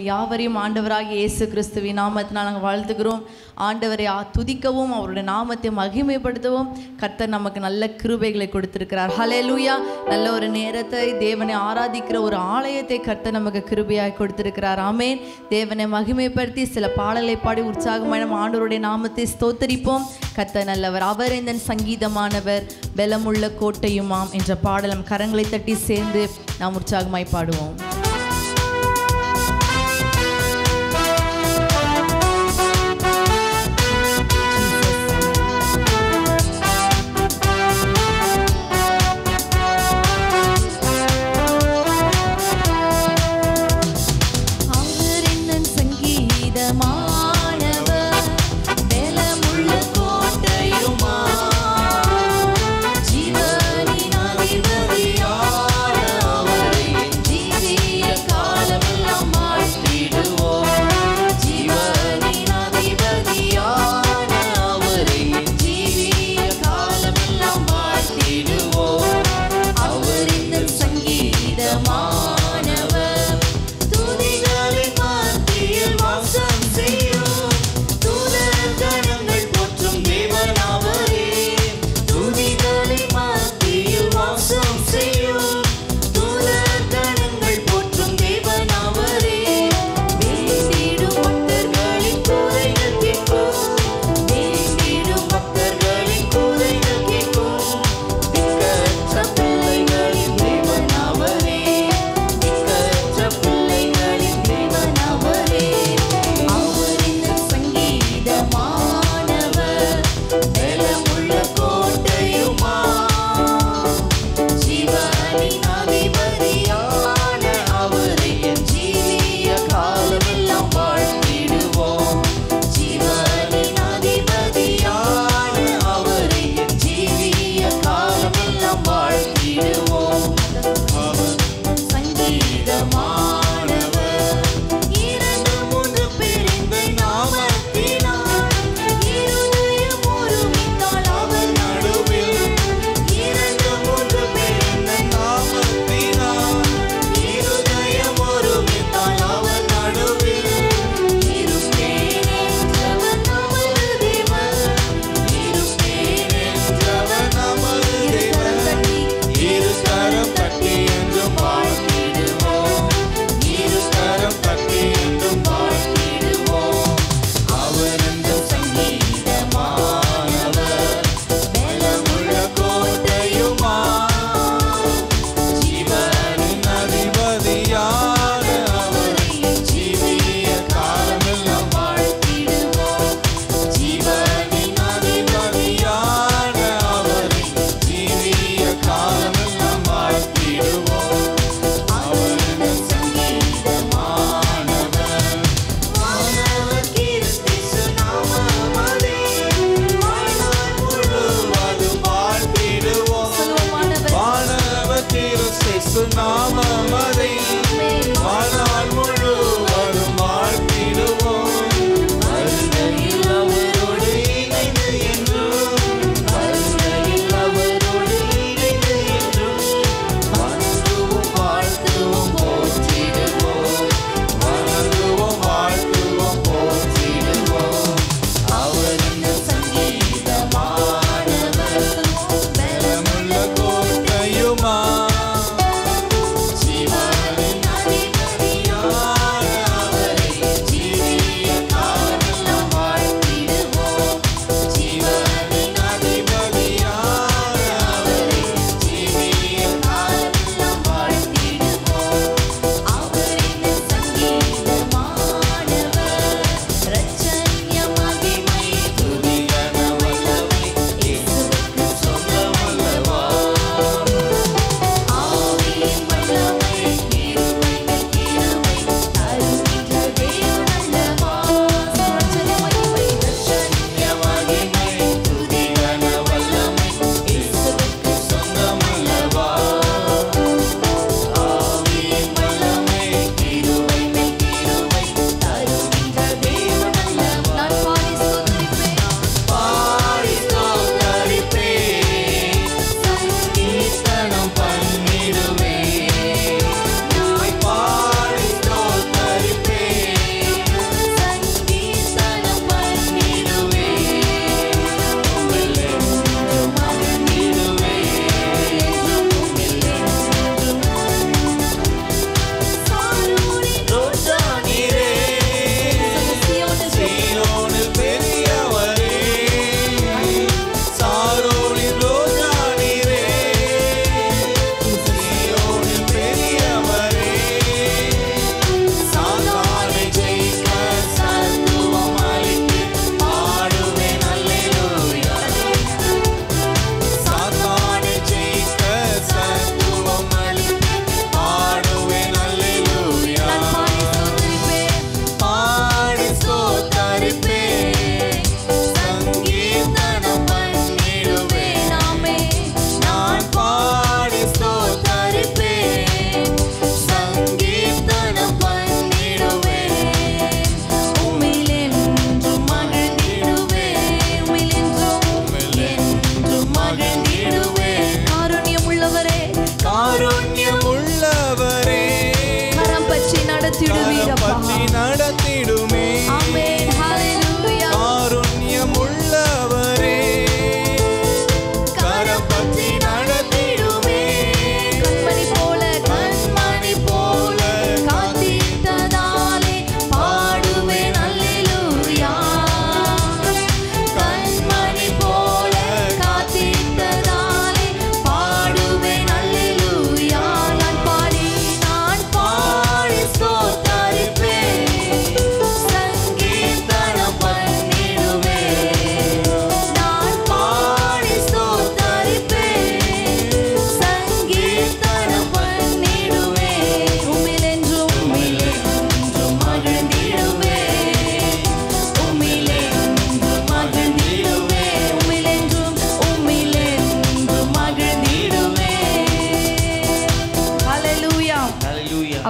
யாவரையும் ஆண்டவராகிய இயேசு கிறிஸ்துவின் நாமத்தினால் நாங்கள் வாழ்த்துகிறோம் ஆண்டவரை ஆ- துதிக்கவும் அவருடைய நாமத்தை மகிமைப்படுத்தவும் கர்த்தர் நமக்கு நல்ல கிருபைகளை கொடுத்திருக்கிறார் ஹalleluya நல்ல ஒரு நேரத்தை தேவனை ஆராதிக்கிற ஒரு ஆலயத்தை கர்த்தர் நமக்கு கிருபையாய் கொடுத்திருக்கிறார் ஆமென் தேவனை மகிமைப்படுத்தி சில பாடலை பாடி உற்சாகமான நம்ம ஆண்டவருடைய நாமத்தை ஸ்தோத்தரிப்போம் கர்த்தர் நல்லவர் அவர் இந்த சங்கீதமானவர் பலமுள்ள கோட்டையுமாம் என்ற பாடலம் கரங்களை தட்டி சேர்ந்து நாம் உற்சாகமாய் பாடுவோம் அவர் என்னன் சங்கீதமானவர் பலமுள்ள கோட்டையுமா ஜீவனின் அதிபதியான அவரை ஜீவியத்தின்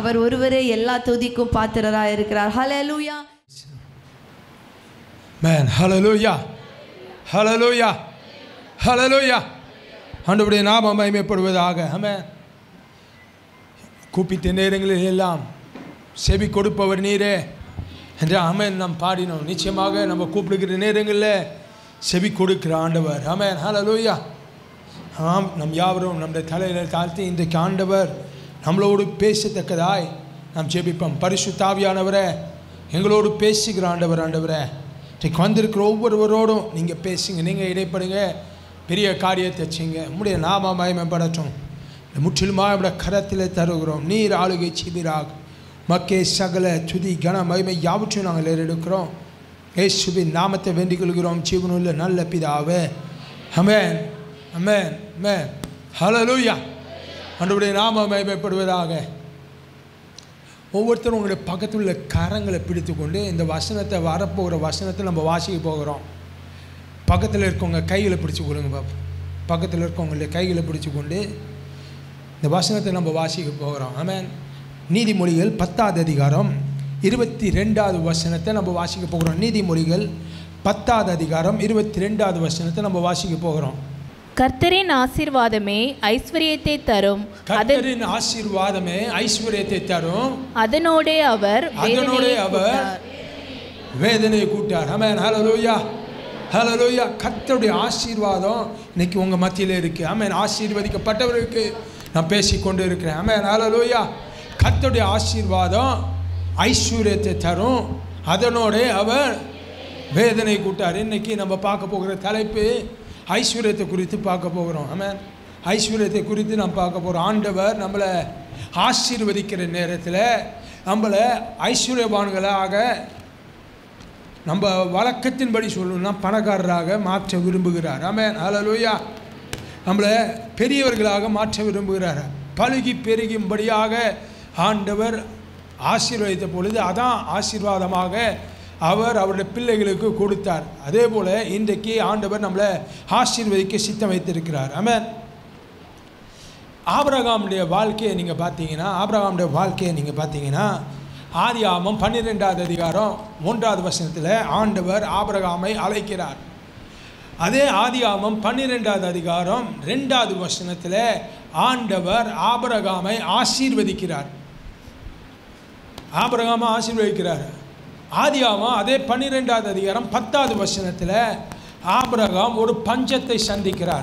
அவர் ஒருவரே எல்லா துதிக்கும் பாத்திரராக இருக்கிறார் ஹalleluya மேன் ஹalleluya ஹalleluya ஹalleluya ஆண்டவருடைய நாமம் மகிமைப்படுவதாக ஆமென் கூப்பிட்ட நேரங்களில் எல்லாம் செவி கொடுப்பவர் நீரே என்று ஆமென் நாம் பாடினோம் நிச்சயமாக நம்ம கூப்பிடுகிற நேரங்களில் செவி கொடுக்கிற ஆண்டவர் ஆமென் ஹalleluya ஆம் நம் யாவரும் நம்முடைய தலையில் தாழ்த்தி இன்றைக்கு ஆண்டவர் நம்மளோடு பேசத்தக்கதாய் நாம் ஜெபிப்போம் பரிசுத்தாவியானவரே எங்களோடு பேசுகிற ஆண்டவர் ஆண்டவரே இன்றைக்கு வந்திருக்கிற ஒவ்வொருவரோடும் நீங்கள் பேசுங்க நீங்கள் இடைப்படுங்க பெரிய காரியத்தை செய்யுங்க உம்முடைய நாம மயமப்படட்டும் முற்றிலுமாக நம்முடைய கரத்தில் தருகிறோம் நீர் ஆளுகை சிபிராக மக்கே சகல துதி கன மகிமை யாவற்றையும் நாங்கள் ஏறெடுக்கிறோம் இயேசுவின் நாமத்தை வேண்டிக் கொள்கிறோம் ஜீவனுள்ள நல்ல பிதாவே அமேன் அமேன் அமேன் ஹalleluya ஆண்டவருடைய நாம மகிமைப்படுவதாக ஒவ்வொருத்தரும் உங்களுடைய பக்கத்தில் உள்ள கரங்களை பிடித்துக்கொண்டு இந்த வசனத்தை வரப்போகிற வசனத்தை நம்ம வாசிக்க போகிறோம் பக்கத்தில் இருக்கவங்க கைகளை பிடிச்சு கொடுங்க பாப்பா பக்கத்தில் இருக்கவங்களுடைய கைகளை பிடிச்சு கொண்டு இந்த வசனத்தை நம்ம வாசிக்க போகிறோம் ஆமென் நீதிமொழிகள் பத்தாவது அதிகாரம் இருபத்தி ரெண்டாவது வசனத்தை நம்ம வாசிக்க போகிறோம் நீதிமொழிகள் பத்தாவது அதிகாரம் இருபத்தி ரெண்டாவது வசனத்தை நம்ம வாசிக்க போகிறோம் கர்த்தரின் ஆசீர்வாதமே ஐஸ்வர்யத்தை தரும் அது கர்த்தரின் ஆசீர்வாதமே ஐஸ்வர்யத்தை தரும் அதனோடே அவர் அதனோடே வேதனையை அவர் கூட்டார். வேதனையை கூட்டார் ஆமென் ஹalleluya ஹalleluya கர்த்தருடைய ஆசீர்வாதம் இன்னைக்கு உங்கள் மத்தியில் இருக்கு ஆமென் ஆசீர்வதிக்கப்பட்டவருக்கு நான் பேசிக்கொண்டு இருக்கிறேன் ஆமென் ஹalleluya கர்த்தருடைய ஆசீர்வாதம் ஐஸ்வர்யத்தை தரும் அதனோட அவர் வேதனை கூட்டார் இன்னைக்கு நம்ம பார்க்க போகிற தலைப்பு ஐஸ்வர்யத்தை குறித்து பார்க்க போகிறோம் ஆமென் ஐஸ்வர்யத்தை குறித்து நாம் பார்க்க போகிறோம் ஆண்டவர் நம்மளை ஆசீர்வதிக்கிற நேரத்தில் நம்மளை ஐஸ்வர்யவான்களாக நம்ம வழக்கத்தின்படி சொல்லணும்னா பணக்காரராக மாற்ற விரும்புகிறார் ஆமென் ஹalleluya நம்மளை பெரியவர்களாக மாற்ற விரும்புகிறார் பழுகி பெருகும்படியாக ஆண்டவர் ஆசீர்வதித்த பொழுது அதான் ஆசீர்வாதமாக அவர் அவருடைய பிள்ளைகளுக்கு கொடுத்தார் அதே போல் இன்றைக்கு ஆண்டவர் நம்மளை ஆசீர்வதிக்க சித்தம் வைத்திருக்கிறார் ஆமென் ஆபிரகாமுடைய வாழ்க்கையை நீங்கள் பார்த்தீங்கன்னா ஆபிரகாமுடைய வாழ்க்கையை நீங்கள் பார்த்தீங்கன்னா ஆதி ஆமம் பன்னிரெண்டாவது அதிகாரம் மூன்றாவது வசனத்தில் ஆண்டவர் ஆபிரகாமை அழைக்கிறார் அதே ஆதி ஆமம் பன்னிரெண்டாவது அதிகாரம் ரெண்டாவது வசனத்தில் ஆண்டவர் ஆபிரகாமை ஆசீர்வதிக்கிறார் ஆபிரகாமை ஆசீர்வதிக்கிறார் ஆதியாமம் அதே பன்னிரெண்டாவது அதிகாரம் பத்தாவது வசனத்தில் ஆபிரகாம் ஒரு பஞ்சத்தை சந்திக்கிறார்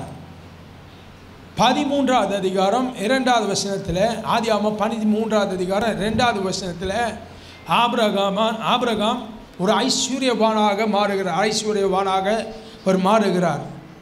பதிமூன்றாவது அதிகாரம் இரண்டாவது வசனத்தில் ஆதியாமம் பதிமூன்றாவது அதிகாரம் ரெண்டாவது வசனத்தில் ஆபிரகாமா ஆபிரகாம் ஒரு ஐஸ்வர்யவானாக மாறுகிறார் ஐஸ்வர்யவானாக அவர் மாறுகிறார்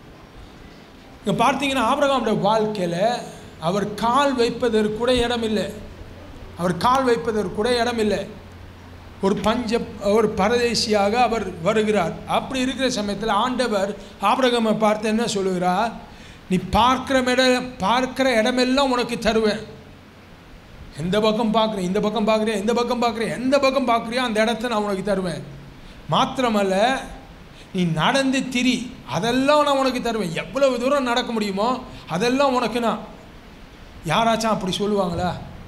இங்கே பார்த்தீங்கன்னா ஆபிரகாமுடைய வாழ்க்கையில் அவர் கால் வைப்பதற்கு கூட இடம் இல்லை அவர் கால் வைப்பதற்கு கூட இடம் இல்லை ஒரு பஞ்ச ஒரு பரதேசியாக அவர் வருகிறார் அப்படி இருக்கிற சமயத்தில் ஆண்டவர் ஆபிரகாமை பார்த்து என்ன சொல்லுகிறார் நீ பார்க்குற இடம் பார்க்குற இடமெல்லாம் உனக்கு தருவேன் எந்த பக்கம் பார்க்குறேன் இந்த பக்கம் பார்க்குறியா இந்த பக்கம் பார்க்குறியா எந்த பக்கம் பார்க்குறியோ அந்த இடத்த நான் உனக்கு தருவேன் மாத்திரமல்ல நீ நடந்து திரி அதெல்லாம் நான் உனக்கு தருவேன் எவ்வளவு தூரம் நடக்க முடியுமோ அதெல்லாம் உனக்கு நான் யாராச்சும் அப்படி சொல்லுவாங்களா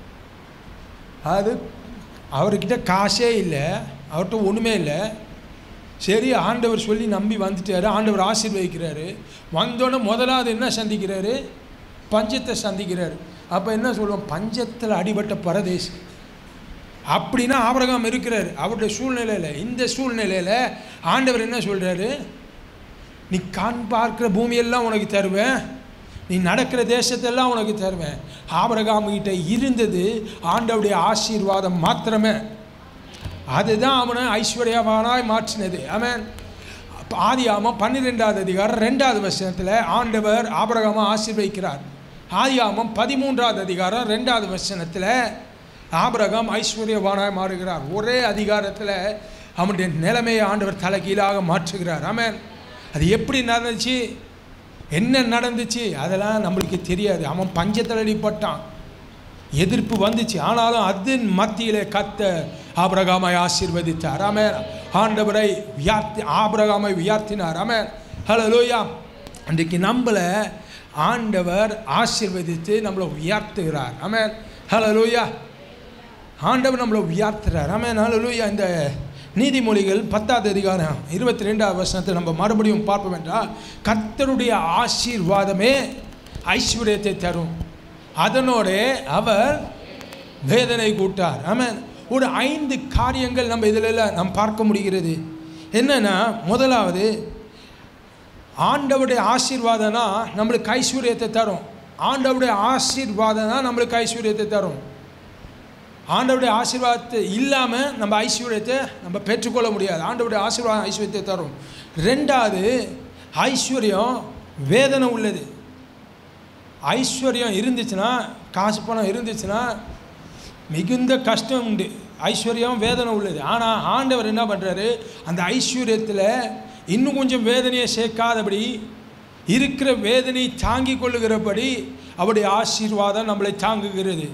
அது அவர்கிட்ட காசே இல்லை அவர்கிட்ட ஒன்றுமே இல்லை சரி ஆண்டவர் சொல்லி நம்பி வந்துட்டாரு ஆண்டவர் ஆசீர்வதிக்கிறாரு வந்தோடனே முதலாவது என்ன சந்திக்கிறாரு பஞ்சத்தை சந்திக்கிறாரு அப்போ என்ன சொல்லுவோம் பஞ்சத்தில் அடிபட்ட பரதேசி அப்படின்னா ஆபரகம் இருக்கிறார் அவருடைய சூழ்நிலையில் இந்த சூழ்நிலையில் ஆண்டவர் என்ன சொல்கிறாரு நீ கண் பார்க்குற பூமியெல்லாம் உனக்கு தருவேன் நீ நடக்கிற தேசத்தெல்லாம் உனக்கு தருவேன் ஆபரகாம் கிட்ட இருந்தது ஆண்டவுடைய ஆசீர்வாதம் மாத்திரமே அதுதான் அவனை ஐஸ்வர்யவானாய் மாற்றினது அவன் ஆதி ஆமம் பன்னிரெண்டாவது அதிகாரம் ரெண்டாவது வசனத்தில் ஆண்டவர் ஆபரகாமை ஆசீர்வதிக்கிறார் ஆதி ஆமம் பதிமூன்றாவது அதிகாரம் ரெண்டாவது வசனத்தில் ஆபரகாம் ஐஸ்வர்யவானாய் மாறுகிறார் ஒரே அதிகாரத்தில் அவனுடைய நிலைமையை ஆண்டவர் தலைகீழாக மாற்றுகிறார் ஆமென் அது எப்படி நடந்துச்சு என்ன நடந்துச்சு அதெல்லாம் நம்மளுக்கு தெரியாது அவன் பஞ்சத்தில் அடிப்பட்டான் எதிர்ப்பு வந்துச்சு ஆனாலும் அதன் மத்தியிலே கத்த ஆபிரகாமை ஆசீர்வதித்தார் ஆமென் ஆண்டவரை வியார்த்தி ஆபிரகாமை உயர்த்தினார் ஆமென் ஹலோ லோயா அன்றைக்கு நம்மளை ஆண்டவர் ஆசீர்வதித்து நம்மளை உயர்த்துகிறார் ஆமென் ஹலோ லோயா ஆண்டவர் நம்மளை உயர்த்துறார் ஆமாம் ஹalleluya இந்த நீதிமொழிகள் பத்தாவது அதிகாரம் இருபத்தி ரெண்டாவது வருஷத்தை நம்ம மறுபடியும் பார்ப்போம் என்றால் கர்த்தருடைய ஆசீர்வாதமே ஐஸ்வர்யத்தை தரும் அதனோட அவர் வேதனை கூட்டார் ஆமாம் ஒரு ஐந்து காரியங்கள் நம்ம இதில் நாம் பார்க்க முடிகிறது என்னன்னா முதலாவது ஆண்டவருடைய ஆசீர்வாதம்னா நம்மளுக்கு ஐஸ்வர்யத்தை தரும் ஆண்டவருடைய ஆசீர்வாதம் தான் நம்மளுக்கு ஐஸ்வர்யத்தை தரும் ஆண்டவருடைய ஆசீர்வாதத்தை இல்லாமல் நம்ம ஐஸ்வர்யத்தை நம்ம பெற்றுக்கொள்ள முடியாது ஆண்டவருடைய ஆசீர்வாதம் ஐஸ்வர்யத்தை தரும் ரெண்டாவது ஐஸ்வர்யம் வேதனை உள்ளது ஐஸ்வர்யம் இருந்துச்சுன்னா காசு பணம் இருந்துச்சுன்னா மிகுந்த கஷ்டம் உண்டு ஐஸ்வர்யம் வேதனை உள்ளது ஆனால் ஆண்டவர் என்ன பண்ணுறாரு அந்த ஐஸ்வர்யத்தில் இன்னும் கொஞ்சம் வேதனையை சேர்க்காதபடி இருக்கிற வேதனையை தாங்கிக் கொள்ளுகிறபடி அவருடைய ஆசீர்வாதம் நம்மளை தாங்குகிறது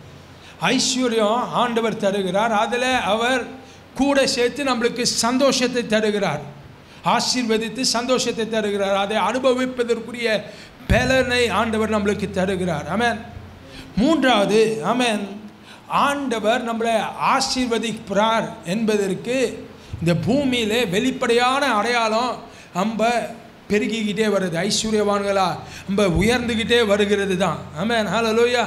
ஐஸ்வர்யம் ஆண்டவர் தருகிறார் அதில் அவர் கூட சேர்த்து நம்மளுக்கு சந்தோஷத்தை தருகிறார் ஆசீர்வதித்து சந்தோஷத்தை தருகிறார் அதை அனுபவிப்பதற்குரிய பலனை ஆண்டவர் நம்மளுக்கு தருகிறார் ஆமென் மூன்றாவது ஆமென் ஆண்டவர் நம்மளை ஆசீர்வதிக்கிறார் என்பதற்கு இந்த பூமியிலே வெளிப்படையான அடையாளம் நம்ம பெருகிக்கிட்டே வருது ஐஸ்வர்யவான்களா நம்ம உயர்ந்துக்கிட்டே வருகிறது தான் ஆமென் ஹalleluya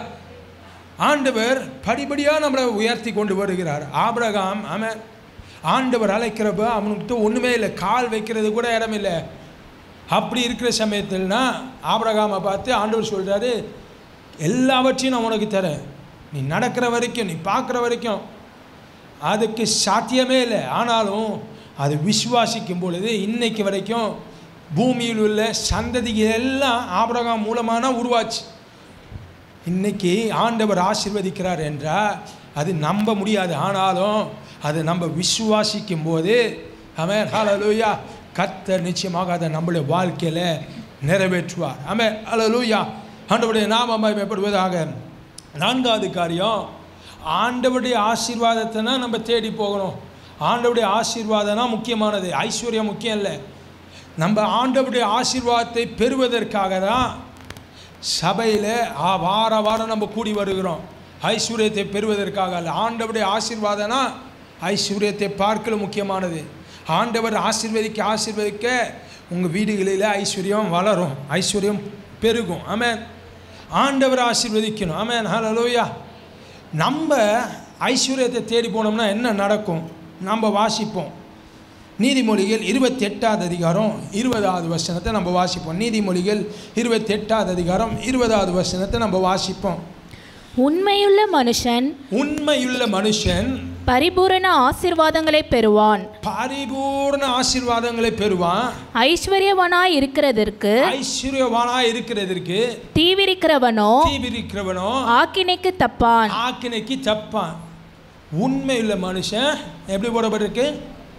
ஆண்டவர் படிப்படியாக நம்மளை உயர்த்தி கொண்டு வருகிறார் ஆபிரகாம் ஆமென் ஆண்டவர் அழைக்கிறப்ப அவனுக்கு ஒன்றுமே இல்லை கால் வைக்கிறது கூட இடம் இல்லை அப்படி இருக்கிற சமயத்தில்னா ஆபிரகாமை பார்த்து ஆண்டவர் சொல்கிறாரு எல்லாவற்றையும் நான் உனக்கு தரேன் நீ நடக்கிற வரைக்கும் நீ பார்க்குற வரைக்கும் அதுக்கு சாத்தியமே இல்லை ஆனாலும் அது விசுவாசிக்கும் பொழுது இன்னைக்கு வரைக்கும் பூமியில் உள்ள சந்ததிகள் எல்லாம் ஆபிரகாம் மூலமான உருவாச்சு இன்னைக்கு ஆண்டவர் ஆசீர்வதிக்கிறார் என்றால் அது நம்ப முடியாது ஆனாலும் அது நம்ம விசுவாசிக்கும் போது அவன் ஹalleluya கர்த்தர் நிச்சயமாக அதை நம்மளுடைய வாழ்க்கையில் நிறைவேற்றுவார் ஆமென் ஹalleluya ஆண்டவருடைய நாம மகிமைப்படுவதாக நான்காவது காரியம் ஆண்டவருடைய ஆசீர்வாதத்தை நம்ம தேடி போகணும் ஆண்டவருடைய ஆசீர்வாதம்னா முக்கியமானது ஐஸ்வர்யம் முக்கியம் இல்லை நம்ம ஆண்டவருடைய ஆசீர்வாதத்தை பெறுவதற்காக தான் சபையில் வார வாரம் நம்ம கூடி வருகிறோம் ஐஸ்வர்யத்தை பெறுவதற்காக அல்ல ஆண்டவருடைய ஆசீர்வாதம்னா ஐஸ்வர்யத்தை பார்க்கல முக்கியமானது ஆண்டவர் ஆசீர்வதிக்க ஆசீர்வதிக்க உங்கள் வீடுகளில் ஐஸ்வர்யம் வளரும் ஐஸ்வர்யம் பெருகும் ஆமென் ஆண்டவர் ஆசீர்வதிக்கணும் ஆமென் ஹalleluya நம்ம ஐஸ்வர்யத்தை தேடி போனோம்னா என்ன நடக்கும் நம்ம வாசிப்போம் நீதிமொழிகள் இருபத்தி எட்டாவது அதிகாரம் இருபதாவது வசனத்தை நம்ம வாசிப்போம் நீதிமொழிகள் இருபத்தி எட்டாவது அதிகாரம் இருபதாவது வசனத்தை நம்ம வாசிப்போம் உண்மையுள்ள மனுஷன் உண்மையுள்ள மனுஷன் பரிபூரண ஆசீர்வாதங்களை பெறுவான் பரிபூர்ண ஆசீர்வாதங்களை பெறுவான் ஐஸ்வர்யவனாய் இருக்கிறதற்கு ஐஸ்வர்யவானா இருக்கிறதற்கு தீவிரிக்கிறவனோ தீவிரிக்கிறவனோ ஆக்கினைக்கு தப்பான் ஆக்கினைக்கு தப்பான் உண்மையுள்ள மனுஷன் எப்படி போடப்பட்டிருக்கு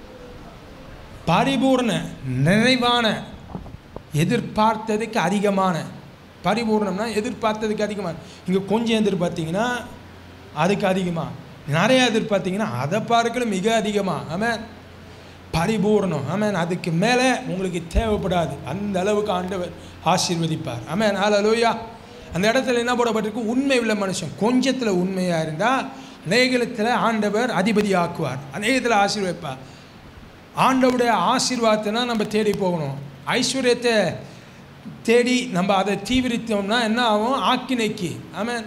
பரிபூர்ண நிறைவான எதிர்பார்த்ததுக்கு அதிகமான பரிபூர்ணம்னா எதிர்பார்த்ததுக்கு அதிகமான இங்கே கொஞ்சம் எதிர்பார்த்தீங்கன்னா அதுக்கு அதிகமாக நிறைய எதிர்பார்த்தீங்கன்னா அதை பார்க்கல மிக அதிகமாக ஆமாம் பரிபூர்ணம் ஆமாம் அதுக்கு மேலே உங்களுக்கு தேவைப்படாது அந்த அளவுக்கு ஆண்டவர் ஆசீர்வதிப்பார் ஆமாம் ஹalleluya அந்த இடத்துல என்ன போடப்பட்டிருக்கு உண்மை உள்ள மனுஷன் கொஞ்சத்தில் உண்மையாக இருந்தால் அநேகத்தில் ஆண்டவர் அதிபதி ஆக்குவார் அநேகத்தில் ஆசீர்வதிப்பார் ஆண்டவருடைய ஆசீர்வாதத்தை நம்ம தேடி போகணும் ஐஸ்வர்யத்தை தேடி நம்ம அதை தீவிரித்தோம்னா என்ன ஆகும் ஆக்கினைக்கு ஆமென்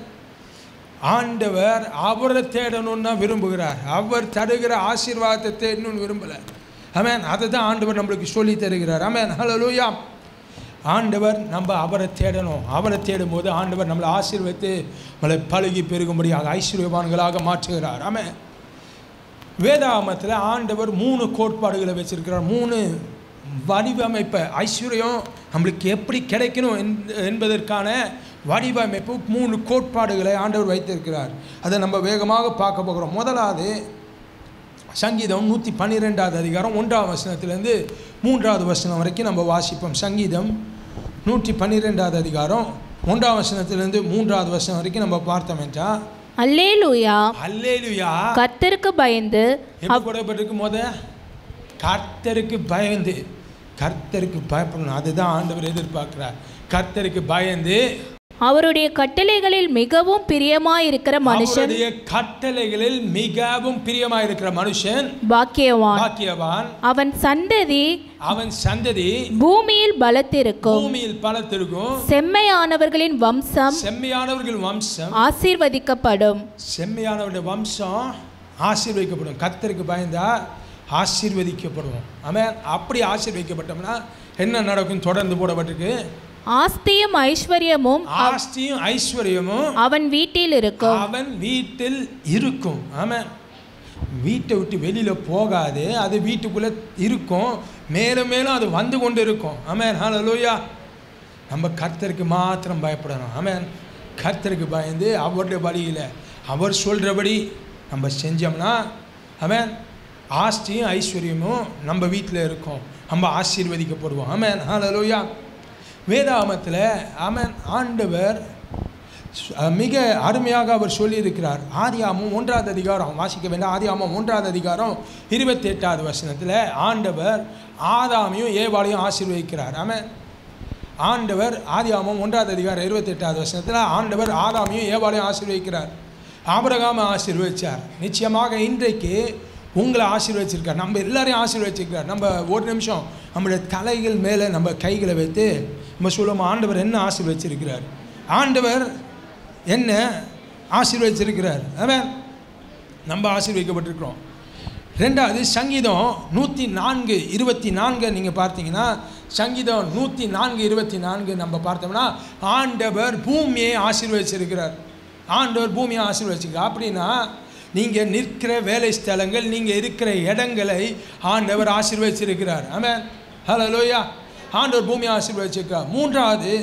ஆண்டவர் அவரை தேடணும்னா விரும்புகிறார் அவர் தருகிற ஆசீர்வாதத்தை தேடணும்னு விரும்பலை ஆமென் அதை தான் ஆண்டவர் நம்மளுக்கு சொல்லி தருகிறார் ஆமென் ஹalleluya ஆண்டவர் நம்ம அவரை தேடணும் அவரை தேடும்போது ஆண்டவர் நம்மளை ஆசீர்வதித்து நம்மளை பழகி பெருகும்படியாக ஐஸ்வர்யவான்களாக மாற்றுகிறார் ஆமென் வேதாகமத்தில் ஆண்டவர் மூணு கோட்பாடுகளை வச்சிருக்கிறார் மூணு வடிவமைப்பை ஐஸ்வர்யம் நம்மளுக்கு எப்படி கிடைக்கணும் என்ப- என்பதற்கான வடிவமைப்பு மூணு கோட்பாடுகளை ஆண்டவர் வைத்திருக்கிறார் அதை நம்ம வேகமாக பார்க்க போகிறோம் முதலாவது சங்கீதம் நூற்றி பன்னிரெண்டாவது அதிகாரம் ஒன்றாம் வசனத்திலேருந்து மூன்றாவது வசனம் வரைக்கும் நம்ம வாசிப்போம் சங்கீதம் நூற்றி பன்னிரெண்டாவது அதிகாரம் ஒன்றாம் வசனத்திலேருந்து மூன்றாவது வசனம் வரைக்கும் நம்ம பார்த்தோம் என்றால் அல்லேலூயா அல்லேலுயா கர்த்தருக்கு பயந்து எப்படி போடப்பட்டிருக்கு முத கர்த்தருக்கு பயந்து கர்த்தருக்கு பயப்படணும் அதுதான் ஆண்டவர் எதிர்பார்க்கிறார் கர்த்தருக்கு பயந்து அவருடைய கட்டளைகளில் மிகவும் பிரியமாயிருக்கிற மனுஷன் அவருடைய கட்டளைகளில் மிகவும் பிரியமாயிருக்கிற மனுஷன் பாக்கியவான் பாக்கியவான் அவன் சந்ததி அவன் சந்ததி பூமியில் பலத்திருக்கும் பூமியில் பலத்திற்கும் செம்மையானவர்களின் வம்சம் செம்மையானவர்கள் வம்சம் ஆசீர்வதிக்கப்படும் செம்மையானவருடைய வம்சம் ஆசீர்வதிக்கப்படும் கர்த்தருக்கு பயந்தா ஆசீர்வதிக்கப்படுவோம் ஆமென் அப்படி ஆசீர்வதிக்கப்பட்டோம்னா என்ன நடக்கும் தொடர்ந்து போடப்பட்டிருக்கு ஆஸ்தியும் ஐஸ்வர்யமும் ஆஸ்தியும் ஐஸ்வர்யமும் அவன் வீட்டில் இருக்கும் அவன் வீட்டில் இருக்கும் ஆமென் வீட்டை விட்டு வெளியில் போகாது அது வீட்டுக்குள்ளே இருக்கும் மேலும் மேலும் அது வந்து கொண்டு இருக்கும் ஆமென் ஹalleluya நம்ம கர்த்தருக்கு மாத்திரம் பயப்படணும் ஆமென் கர்த்தருக்கு பயந்து அவருடைய வழியில் அவர் சொல்கிறபடி நம்ம செஞ்சோம்னா ஆமென் ஆஸ்தியும் ஐஸ்வர்யமும் நம்ம வீட்டில் இருக்கும் நம்ம ஆசீர்வதிக்கப்படுவோம் ஆமென் ஹalleluya வேதாகமத்தில் ஆமென் ஆண்டவர் அஹ் மிக அருமையாக அவர் சொல்லியிருக்கிறார் ஆதியாமம் ஒன்றாவது அதிகாரம் வாசிக்க வேண்டாம் ஆதியாமம் ஒன்றாவது அதிகாரம் இருபத்தி எட்டாவது வசனத்தில் ஆண்டவர் ஆதாமையும் ஏவாளையும் ஆசீர்வதிக்கிறார் ஆமென் ஆண்டவர் ஆதியாமம் ஒன்றாவது அதிகாரம் இருபத்தி எட்டாவது வசனத்தில் ஆண்டவர் ஆதாமையும் ஏவாளையும் ஆசீர்வதிக்கிறார் ஆபிரகாமை ஆசீர்வதிச்சார் நிச்சயமாக இன்றைக்கு உங்களை ஆசீர்வதிச்சிருக்கார் நம்ம எல்லாரையும் ஆசீர்வதிச்சிருக்கார் நம்ம ஒரு நிமிஷம் நம்மளுடைய தலைகள் மேலே நம்ம கைகளை வைத்து நம்ம சொல்லுவோம் ஆண்டவர் என்ன ஆசீர்வதிச்சிருக்கிறார் ஆண்டவர் என்ன ஆசீர்வதிச்சிருக்கிறார் அவன் நம்ம ஆசீர்வதிக்கப்பட்டிருக்கிறோம் ரெண்டாவது சங்கீதம் நூற்றி நான்கு இருபத்தி நான்கு நீங்கள் பார்த்தீங்கன்னா சங்கீதம் நூற்றி நான்கு இருபத்தி நான்கு நம்ம பார்த்தோம்னா ஆண்டவர் பூமியை ஆசீர்வதிச்சிருக்கிறார் ஆண்டவர் பூமியை ஆசீர்வதிச்சிருக்கிறார் அப்படின்னா நீங்கள் நிற்கிற வேலை ஸ்தலங்கள் நீங்கள் இருக்கிற இடங்களை ஆண்டவர் ஆசீர்வதிச்சிருக்கிறார் ஆமென் ஹலோ லோயா ஆண்டவர் பூமியை ஆசீர்வதிச்சிருக்கிறார் மூன்றாவது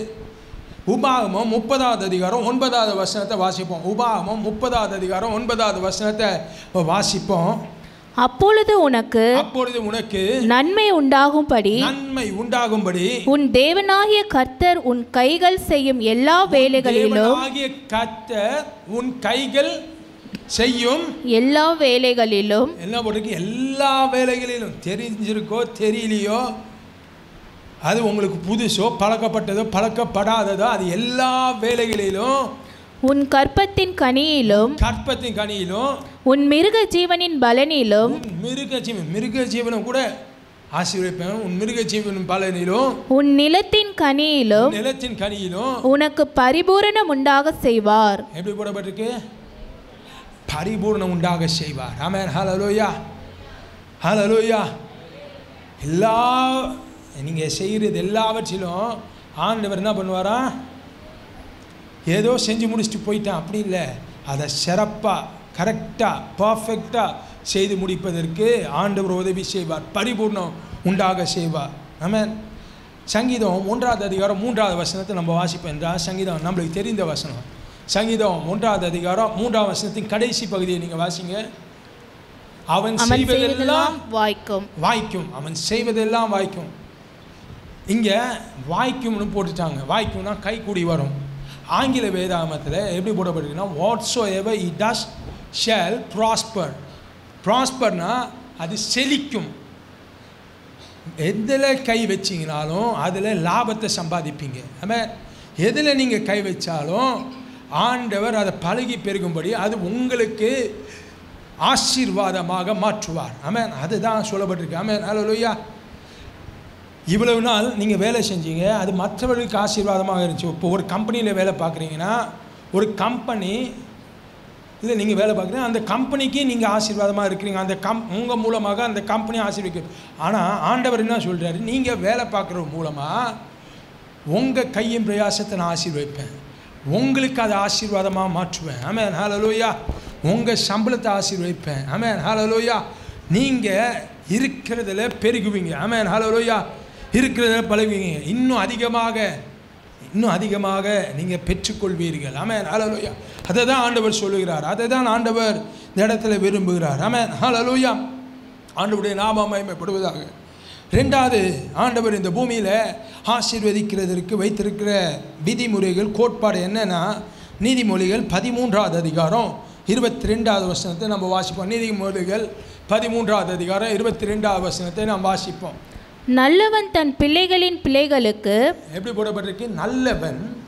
உபாகமம் முப்பதாவது அதிகாரம் ஒன்பதாவது வசனத்தை வாசிப்போம் உபாகமம் முப்பதாவது அதிகாரம் ஒன்பதாவது வசனத்தை வாசிப்போம் அப்பொழுது உனக்கு அப்பொழுது உனக்கு நன்மை உண்டாகும்படி நன்மை உண்டாகும்படி உன் தேவனாகிய கர்த்தர் உன் கைகள் செய்யும் எல்லா வேலைகளிலும் தேவனாகிய கர்த்தர் உன் கைகள் செய்யும் எல்லா வேலைகளிலும் என்ன போட்டிருக்கு எல்லா வேலைகளிலும் தெரிஞ்சிருக்கோ தெரியலையோ அது உங்களுக்கு புதுசோ பழக்கப்பட்டதோ பழக்கப்படாததோ அது எல்லா வேலைகளிலும் உன் கற்பத்தின் கனியிலும் கற்பத்தின் கனியிலும் உன் மிருக ஜீவனின் பலனிலும் உன் மிருக ஜீவன் மிருக ஜீவனம் கூட ஆசீர்வதிப்பேன் உன் மிருக ஜீவனின் பலனிலும் உன் நிலத்தின் கனியிலும் நிலத்தின் கனியிலும் உனக்கு பரிபூரணம் உண்டாக செய்வார் எப்படி போடப்பட்டிருக்கு பரிபூர்ணம் உண்டாக செய்வார் ஆமென் ஹalleluya ஹalleluya எல்லா நீங்கள் செய்கிறது எல்லாவற்றிலும் ஆண்டவர் என்ன பண்ணுவாரா ஏதோ செஞ்சு முடிச்சுட்டு போயிட்டான் அப்படி இல்லை அதை சிறப்பாக கரெக்டாக பர்ஃபெக்டாக செய்து முடிப்பதற்கு ஆண்டவர் உதவி செய்வார் பரிபூர்ணம் உண்டாக செய்வார் ஆமென் சங்கீதம் மூன்றாவது அதிகாரம் மூன்றாவது வசனத்தை நம்ம வாசிப்போம் என்றால் சங்கீதம் நம்மளுக்கு தெரிந்த வசனம் சங்கீதம் மூன்றாவது அதிகாரம் மூன்றாவது வசனத்தின் கடைசி பகுதியை நீங்கள் வாசிங்க அவன் அவன் செய்வதெல்லாம் செய்வதெல்லாம் வாய்க்கும் வாய்க்கும் அவன் செய்வதெல்லாம் வாய்க்கும் இங்கே வாய்க்கும்னு போட்டுட்டாங்க வாய்க்கும்னா கைக்கூடி வரும் ஆங்கில வேதாகமத்தில் எப்படி போடப்பட்டிருக்குன்னா whatsoever it does shall prosper ப்ராஸ்பர்னா அது செழிக்கும் எதில் கை வச்சிங்கனாலும் அதில் லாபத்தை சம்பாதிப்பீங்க ஆமாம் எதில் நீங்கள் கை வச்சாலும் ஆண்டவர் அதை பழகி பெருகும்படி அது உங்களுக்கு ஆசீர்வாதமாக மாற்றுவார் ஆமென் அதுதான் சொல்லப்பட்டிருக்கு ஆமென் ஹalleluya இவ்வளவு நாள் நீங்கள் வேலை செஞ்சீங்க அது மற்றவர்களுக்கு ஆசீர்வாதமாக இருந்துச்சு இப்போ ஒரு கம்பெனியில் வேலை பார்க்குறீங்கன்னா ஒரு கம்பெனி இல்லை நீங்கள் வேலை பார்க்குறீங்க அந்த கம்பெனிக்கு நீங்கள் ஆசீர்வாதமாக இருக்கிறீங்க அந்த கம் உங்கள் மூலமாக அந்த கம்பெனி ஆசீர்வதிக்கும் ஆனால் ஆண்டவர் என்ன சொல்கிறாரு நீங்கள் வேலை பார்க்குற மூலமாக உங்கள் கையின் பிரயாசத்தை நான் ஆசீர்வதிப்பேன் உங்களுக்கு அதை ஆசீர்வாதமாக மாற்றுவேன் ஆமென் ஹalleluya உங்கள் சம்பளத்தை ஆசீர்வதிப்பேன் ஆமென் ஹalleluya நீங்கள் இருக்கிறதுல பெருகுவீங்க ஆமென் ஹalleluya இருக்கிறதுல பழகுவீங்க இன்னும் அதிகமாக இன்னும் அதிகமாக நீங்கள் பெற்றுக்கொள்வீர்கள் ஆமென் ஹalleluya அதை தான் ஆண்டவர் சொல்லுகிறார் அதை தான் ஆண்டவர் இந்த இடத்துல விரும்புகிறார் ஆமென் ஹalleluya ஆண்டவருடைய நாமம் மகிமைப்படுவதாக ரெண்டாவது ஆண்டவர் இந்த பூமியில் ஆசீர்வதிக்கிறதற்கு வைத்திருக்கிற விதிமுறைகள் கோட்பாடு என்னன்னா நீதிமொழிகள் பதிமூன்றாவது அதிகாரம் இருபத்தி ரெண்டாவது வசனத்தை நம்ம வாசிப்போம் நீதிமொழிகள் பதிமூன்றாவது அதிகாரம் இருபத்தி ரெண்டாவது வசனத்தை நாம் வாசிப்போம் நல்லவன் தன் பிள்ளைகளின் பிள்ளைகளுக்கு எப்படி போடப்பட்டிருக்கு நல்லவன்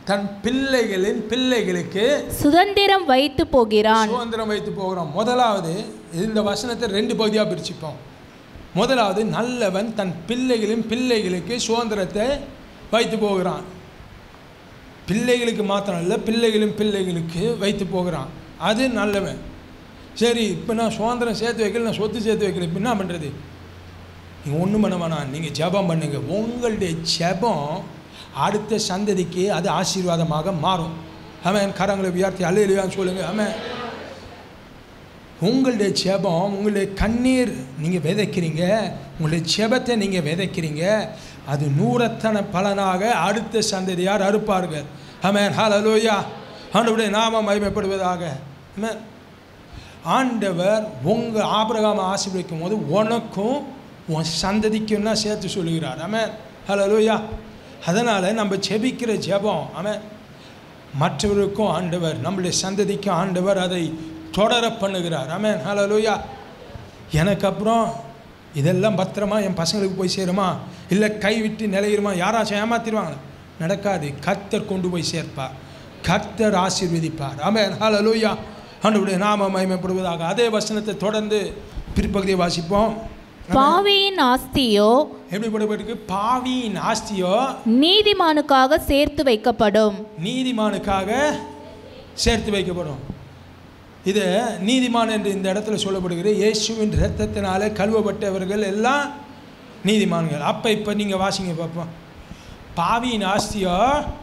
தன் பிள்ளைகளின் பிள்ளைகளுக்கு சுதந்திரம் வைத்து போகிறான் சுதந்திரம் வைத்து போகிறோம் முதலாவது இந்த வசனத்தை ரெண்டு பகுதியாக பிரிச்சுப்போம் முதலாவது நல்லவன் தன் பிள்ளைகளின் பிள்ளைகளுக்கு சுதந்திரத்தை வைத்து போகிறான் பிள்ளைகளுக்கு மாத்திரம் இல்லை பிள்ளைகளின் பிள்ளைகளுக்கு வைத்து போகிறான் அது நல்லவன் சரி இப்போ நான் சுதந்திரம் சேர்த்து வைக்கல நான் சொத்து சேர்த்து வைக்கல இப்போ என்ன பண்ணுறது நீங்கள் ஒன்றும் பண்ண வேணாம் நீங்கள் ஜெபம் பண்ணுங்க உங்களுடைய ஜெபம் அடுத்த சந்ததிக்கு அது ஆசீர்வாதமாக மாறும் அவன் கரங்களை உயர்த்தி அல்லையான்னு சொல்லுங்க அவன் உங்களுடைய ஜெபம் உங்களுடைய கண்ணீர் நீங்கள் விதைக்கிறீங்க உங்களுடைய ஜெபத்தை நீங்கள் விதைக்கிறீங்க அது நூறத்தன பலனாக அடுத்த சந்ததியார் அறுப்பார்கள் ஆமென் ஹalleluya ஆண்டவருடைய நாமம் மகிமைப்படுவதாக ஆமென் ஆண்டவர் உங்கள் ஆபிரகாம ஆசீர்வதிக்கும் போது உனக்கும் உன் சந்ததிக்கும் தான் சேர்த்து சொல்லுகிறார் ஆமென் ஹalleluya அதனால் நம்ம ஜெபிக்கிற ஜெபம் ஆமென் மற்றவருக்கும் ஆண்டவர் நம்முடைய சந்ததிக்கும் ஆண்டவர் அதை தொடர பண்ணுகிறார் ஆமென் ஹalleluya எனக்கு அப்புறம் இதெல்லாம் பத்திரமா என் பசங்களுக்கு போய் சேருமா இல்லை கைவிட்டு நிலையிருமா யாராச்சும் ஏமாத்திடுவாங்க நடக்காது கர்த்தர் கொண்டு போய் சேர்ப்பார் கர்த்தர் ஆசீர்வதிப்பார் ஆமென் ஹalleluya ஆண்டவருடைய நாம மகிமைப்படுவதாக அதே வசனத்தை தொடர்ந்து பிற்பகுதியை வாசிப்போம் பாவியின் ஆஸ்தியோ எப்படிப்பட்டப்பட்டிருக்கு பாவியின் ஆஸ்தியோ நீதிமானுக்காக சேர்த்து வைக்கப்படும் நீதிமானுக்காக சேர்த்து வைக்கப்படும் இது நீதிமான் என்று இந்த இடத்துல சொல்லப்படுகிறது இயேசுவின் இரத்தத்தினாலே கழுவப்பட்டவர்கள் எல்லாம் நீதிமான்கள் அப்போ இப்போ நீங்கள் வாசிங்க பார்ப்போம் பாவியின் ஆஸ்தியோ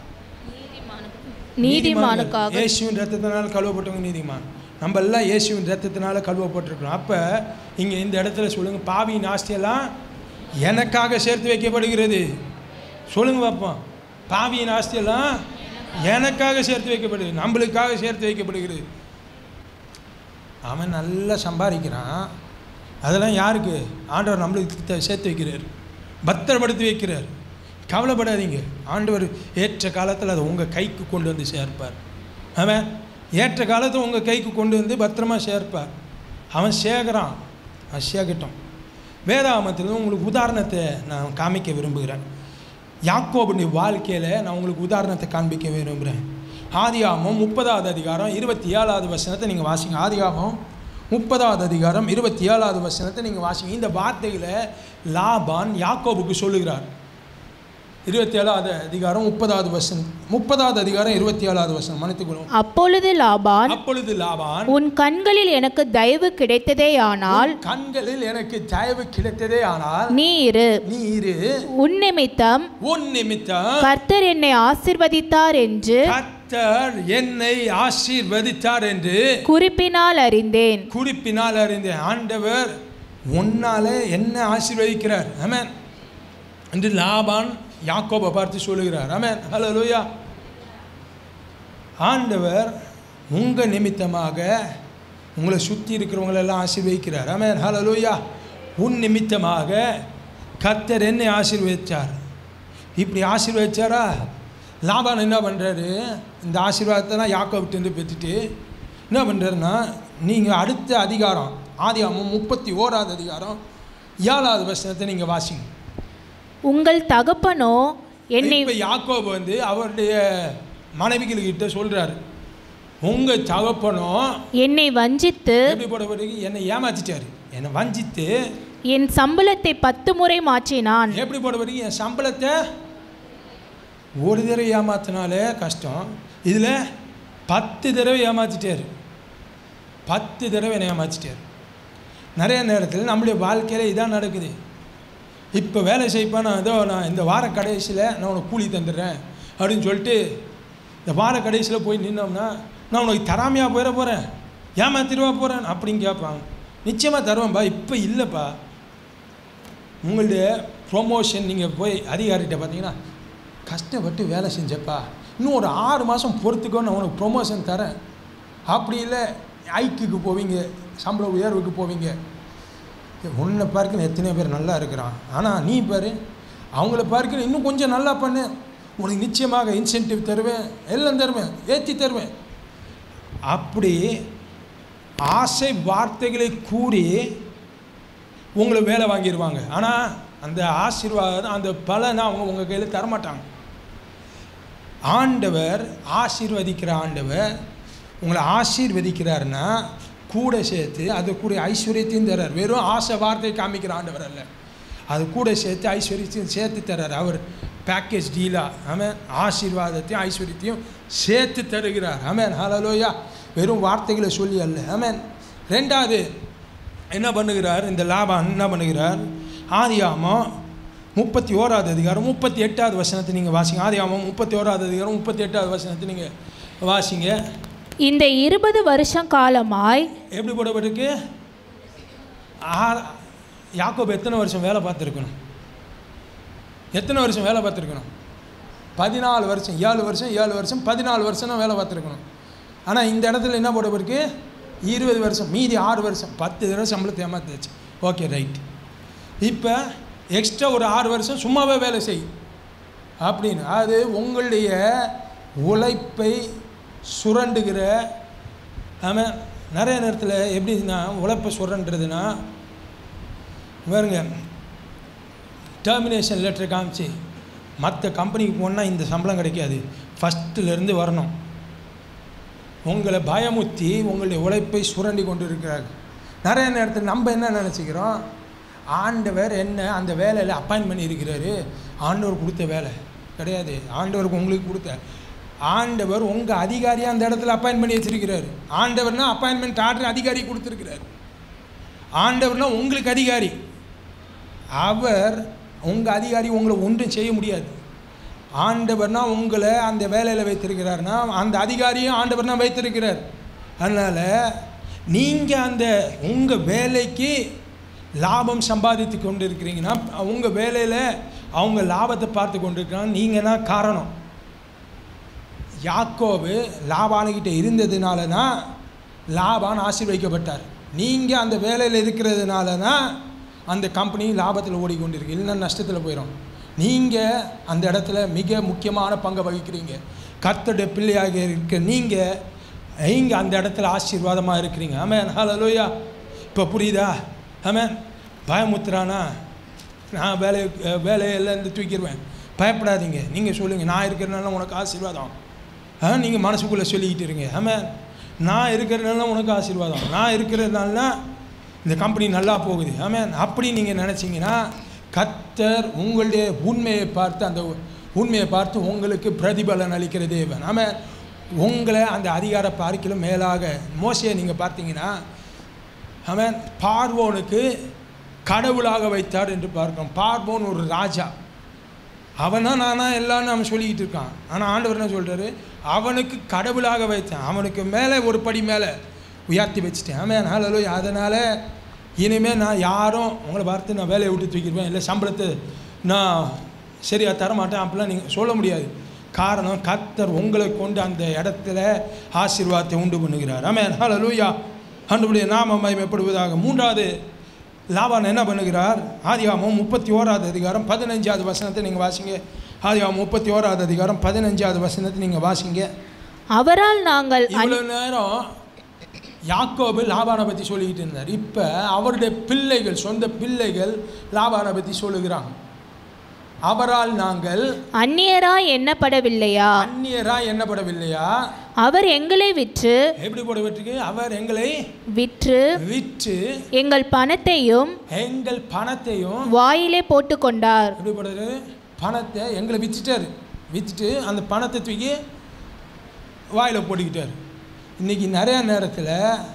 நீதிமானுக்காக இயேசுவின் ரத்தத்தினால் கழுவப்பட்டவங்க நீதிமான் நம்ம எல்லாம் இயேசுவின் ரத்தத்தினால கழுவப்பட்டிருக்கிறோம் அப்போ இங்கே இந்த இடத்துல சொல்லுங்கள் பாவியின் ஆஸ்தியெல்லாம் எனக்காக சேர்த்து வைக்கப்படுகிறது சொல்லுங்க பார்ப்போம் பாவியின் ஆஸ்தியெல்லாம் எனக்காக சேர்த்து வைக்கப்படுகிறது நம்மளுக்காக சேர்த்து வைக்கப்படுகிறது அவன் நல்லா சம்பாதிக்கிறான் அதெல்லாம் யாருக்கு ஆண்டவர் நம்மளுக்கு த- சேர்த்து வைக்கிறார் பத்திரப்படுத்தி வைக்கிறார் கவலைப்படாதீங்க ஆண்டவர் ஏற்ற காலத்தில் அதை உங்கள் கைக்கு கொண்டு வந்து சேர்ப்பார் அவன் ஏற்ற காலத்தை உங்கள் கைக்கு கொண்டு வந்து பத்திரமா சேர்ப்பார் அவன் சேகரான் அவன் சேகட்டும் வேதாகமத்தில் உங்களுக்கு உதாரணத்தை நான் காமிக்க விரும்புகிறேன் யாக்கோபுடைய வாழ்க்கையில் நான் உங்களுக்கு உதாரணத்தை காண்பிக்க விரும்புகிறேன் ஆதியாகமம் முப்பதாவது அதிகாரம் இருபத்தி ஏழாவது வசனத்தை நீங்கள் வாசிங்க ஆதியாகமம் முப்பதாவது அதிகாரம் இருபத்தி ஏழாவது வசனத்தை நீங்கள் வாசிங்க இந்த வார்த்தைகளை லாபான் யாக்கோபுக்கு சொல்லுகிறார் இருபத்தி ஏழாவது அதிகாரம் முப்பதாவது வசனம் முப்பதாவது அதிகாரம் இருபத்தி ஏழாவது வசனம் மன்னித்துக்கொள்ளும் அப்பொழுது லாபான் அப்பொழுது லாபான் உன் கண்களில் எனக்கு தயவு கிடைத்ததேயானால் கண்களில் எனக்கு தயவு கிடைத்ததே ஆனால் நீ இரு நீ இரு உன் நிமித்தம் உன் நிமித்தம் கர்த்தர் என்னை ஆசிர்வதித்தார் என்று கர்த்தர் என்னை ஆசீர்வதித்தார் என்று குறிப்பினால் அறிந்தேன் குறிப்பினால் அறிந்தேன் ஆண்டவர் உன்னால என்ன ஆசீர்வதிக்கிறார் ஆமென் என்று லாபான் யாக்கோபை பார்த்து சொல்லுகிறார் ஆமென் ஹalleluya ஆண்டவர் உங்கள் நிமித்தமாக உங்களை சுற்றி இருக்கிறவங்களெல்லாம் ஆசீர்வதிக்கிறார் ஆமென் ஹalleluya உன் நிமித்தமாக கர்த்தர் என்னை ஆசீர்வதித்தார் இப்படி ஆசீர்வதிச்சாரா லாபான் என்ன பண்ணுறாரு இந்த ஆசீர்வாதத்தெல்லாம் யாக்கோபிட்டேருந்து பெற்றுட்டு என்ன பண்ணுறாருன்னா நீங்கள் அடுத்த அதிகாரம் ஆதியாமம் முப்பத்தி ஓராவது அதிகாரம் ஏழாவது வசனத்தை நீங்கள் வாசிங்க உங்கள் தகப்பனோ என்னை இப்போ யாக்கோபு வந்து அவருடைய மனைவிகள்கிட்ட சொல்றாரு உங்க தகப்பனும் என்னை வஞ்சித்து எப்படி போடப்படுது என்னை ஏமாத்திட்டாரு என்னை வஞ்சித்து என் சம்பளத்தை பத்து முறை மாற்றினான் எப்படி போடப்படுது என் சம்பளத்தை ஒரு தடவை ஏமாத்தினாலே கஷ்டம் இதில் பத்து தடவை ஏமாத்திட்டாரு பத்து தடவை என்னை ஏமாத்திட்டாரு நிறைய நேரத்தில் நம்முடைய வாழ்க்கையில் இதான் நடக்குது இப்போ வேலை செய்ப்பா நான் ஏதோ நான் இந்த வார கடைசியில் நான் உனக்கு கூலி தந்துடுறேன் அப்படின்னு சொல்லிட்டு இந்த வார கடைசியில் போய் நின்னோம்னா நான் உனக்கு தராமையாக போயிட போகிறேன் ஏமாத்திருவா போகிறேன் அப்படின்னு கேட்பாங்க நிச்சயமாக தருவேன்ப்பா இப்போ இல்லைப்பா உங்களுடைய ப்ரொமோஷன் நீங்கள் போய் அதிகாரிகிட்ட பார்த்தீங்கன்னா கஷ்டப்பட்டு வேலை செஞ்சப்பா இன்னும் ஒரு ஆறு மாதம் பொறுத்துக்கோ நான் உனக்கு ப்ரொமோஷன் தரேன் அப்படி இல்லை ஐக்குக்கு போவீங்க சம்பள உயர்வுக்கு போவீங்க உன்னை பார்க்க எத்தனை பேர் நல்லா இருக்கிறான் ஆனால் நீ பாரு அவங்கள பார்க்க இன்னும் கொஞ்சம் நல்லா பண்ணு உனக்கு நிச்சயமாக இன்சென்டிவ் தருவேன் எல்லாம் தருவேன் ஏற்றி தருவேன் அப்படி ஆசை வார்த்தைகளை கூறி உங்களை வேலை வாங்கிடுவாங்க ஆனால் அந்த ஆசீர்வாதம் அந்த பலனை அவங்க உங்கள் கையில் தரமாட்டாங்க ஆண்டவர் ஆசீர்வதிக்கிற ஆண்டவர் உங்களை ஆசீர்வதிக்கிறாருன்னா கூட சேர்த்து அது கூட ஐஸ்வர்யத்தையும் தர்றார் வெறும் ஆசை வார்த்தை காமிக்கிற ஆண்டவர் அல்ல அது கூட சேர்த்து ஐஸ்வர்யத்தையும் சேர்த்து தர்றார் அவர் பேக்கேஜ் டீலாக ஆமென் ஆசீர்வாதத்தையும் ஐஸ்வர்யத்தையும் சேர்த்து தருகிறார் ஆமென் ஹalleluya வெறும் வார்த்தைகளை சொல்லி அல்ல ஆமென் ரெண்டாவது என்ன பண்ணுகிறார் இந்த லாபான் என்ன பண்ணுகிறார் ஆதியாமம் முப்பத்தி ஓராவது அதிகாரம் முப்பத்தி எட்டாவது வசனத்தை நீங்கள் வாசிங்க ஆதியாமம் முப்பத்தி ஓராவது அதிகாரம் முப்பத்தி எட்டாவது வசனத்தை நீங்கள் வாசிங்க இந்த இருபது வருஷம் காலமாய் எப்படி போடப்பட்டிருக்கு ஆ- யாக்கோபு எத்தனை வருஷம் வேலை பார்த்துருக்கணும் எத்தனை வருஷம் வேலை பார்த்துருக்கணும் பதினாலு வருஷம் ஏழு வருஷம் ஏழு வருஷம் பதினாலு வருஷம் தான் வேலை பார்த்துருக்கணும் ஆனால் இந்த இடத்துல என்ன போடப்பட்டிருக்கு இருபது வருஷம் மீதி ஆறு வருஷம் பத்து தடவை சம்பளத்தை ஏமாத்தாச்சு ஓகே ரைட் இப்போ எக்ஸ்ட்ரா ஒரு ஆறு வருஷம் சும்மாவே வேலை செய் அப்படின்னு அது உங்களுடைய உழைப்பை சுரண்டுகிற ஆமாம் நிறைய நேரத்தில் எப்படின்னா உழைப்பை சுரண்டுறதுன்னா பாருங்க டெர்மினேஷன் லெட்டர் காமிச்சு மற்ற கம்பெனிக்கு போனால் இந்த சம்பளம் கிடைக்காது ஃபஸ்ட்டுலேருந்து வரணும் உங்களை பயமுத்தி உங்களுடைய உழைப்பை சுரண்டி கொண்டு இருக்கிறார்கள் நிறைய நேரத்தில் நம்ம என்ன நினச்சிக்கிறோம் ஆண்டவர் என்ன அந்த வேலையில் அப்பாயின் பண்ணியிருக்கிறாரு ஆண்டவர் கொடுத்த வேலை கிடையாது ஆண்டவருக்கு உங்களுக்கு கொடுத்த ஆண்டவர் உங்கள் அதிகாரியாக அந்த இடத்துல அப்பாயின் பண்ணி வச்சிருக்கிறாரு ஆண்டவர்னா அப்பாயின்மெண்ட் ஆர்டர் அதிகாரி கொடுத்துருக்கிறாரு ஆண்டவர்னா உங்களுக்கு அதிகாரி அவர் உங்கள் அதிகாரி உங்களை ஒன்றும் செய்ய முடியாது ஆண்டவர்னா உங்களை அந்த வேலையில் வைத்திருக்கிறார்னா அந்த அதிகாரியும் ஆண்டவர்னா வைத்திருக்கிறார் அதனால் நீங்கள் அந்த உங்கள் வேலைக்கு லாபம் சம்பாதித்து கொண்டு இருக்கிறீங்கன்னா உங்கள் வேலையில் அவங்க லாபத்தை பார்த்து கொண்டு இருக்கிறாங்க நீங்கள் தான் காரணம் யாக்கோபு லாபானுக்கிட்ட இருந்ததுனால தான் லாபான் ஆசீர்வதிக்கப்பட்டார் நீங்கள் அந்த வேலையில் இருக்கிறதுனால தான் அந்த கம்பெனி லாபத்தில் ஓடிக்கொண்டிருக்கு இல்லைன்னா நஷ்டத்தில் போயிடும் நீங்கள் அந்த இடத்துல மிக முக்கியமான பங்கை வகிக்கிறீங்க கர்த்தருடைய பிள்ளையாக இருக்க நீங்கள் நீங்கள் அந்த இடத்துல ஆசீர்வாதமாக இருக்கிறீங்க ஆமேன் ஹalleluya இப்போ புரியுதா ஆமேன் பயமுத்துறானா நான் வேலையை வேலையெல்லாம் இருந்து தூக்கிடுவேன் பயப்படாதீங்க நீங்கள் சொல்லுங்கள் நான் இருக்கிறனால உனக்கு ஆசீர்வாதம் ஆ நீங்கள் மனசுக்குள்ளே சொல்லிக்கிட்டு இருங்க ஆமாம் நான் இருக்கிறதுனால உனக்கு ஆசீர்வாதம் நான் இருக்கிறதுனால இந்த கம்பெனி நல்லா போகுது ஆமாம் அப்படி நீங்கள் நினச்சிங்கன்னா கத்தர் உங்களுடைய உண்மையை பார்த்து அந்த உண்மையை பார்த்து உங்களுக்கு பிரதிபலன் அளிக்கிற தேவன் ஆமாம் உங்களை அந்த அதிகார பார்க்கிலும் மேலாக மோசையை நீங்கள் பார்த்தீங்கன்னா அவன் பார்வோனுக்கு கடவுளாக வைத்தார் என்று பார்க்கிறோம் பார்வோன் ஒரு ராஜா அவனா நானா எல்லாம் அவன் சொல்லிக்கிட்டு இருக்கான் ஆனால் ஆண்டவர் என்ன சொல்கிறாரு அவனுக்கு கடவுளாக வைத்தேன் அவனுக்கு மேலே ஒரு படி மேலே உயர்த்தி வச்சுட்டேன் ஆமாம் ஹalleluya அதனால் இனிமேல் நான் யாரும் உங்களை பார்த்து நான் வேலையை விட்டு தூக்கிடுவேன் இல்லை சம்பளத்தை நான் சரியாக தரமாட்டேன் அப்படிலாம் நீங்கள் சொல்ல முடியாது காரணம் கர்த்தர் உங்களை கொண்டு அந்த இடத்துல ஆசீர்வாதத்தை உண்டு பண்ணுகிறார் ஆமாம் ஹalleluya ஆண்டவருடைய நாம மகிமைப்படுவதாக மூன்றாவது லாபான் என்ன பண்ணுகிறார் ஆதியாமம் முப்பத்தி ஓராவது அதிகாரம் பதினஞ்சாவது வசனத்தை நீங்கள் வாசிங்க ஆதியாமம் முப்பத்தி ஓராவது அதிகாரம் பதினஞ்சாவது வசனத்தை நீங்கள் வாசிங்க அவரால் நாங்கள் அந்- இவ்வளோ நேரம் யாக்கோபு லாபானை பற்றி சொல்லிக்கிட்டு இருந்தார் இப்போ அவருடைய பிள்ளைகள் சொந்த பிள்ளைகள் லாபானை பற்றி சொல்லுகிறாங்க அவரால் நாங்கள் அந்நியராய் எண்ணப்படவில்லையா அந்நியராக எண்ணப்படவில்லையா அவர் எங்களை விற்று எப்படி போடப்பட்டிருக்கு அவர் எங்களை விற்று விற்று எங்கள் பணத்தையும் எங்கள் பணத்தையும் வாயிலே போட்டுக்கொண்டார் எப்படி போடுறது பணத்தை எங்களை விற்றுட்டாரு விற்றுட்டு அந்த பணத்தை தூக்கி வாயில் போட்டுக்கிட்டாரு இன்றைக்கி நிறையா நேரத்தில்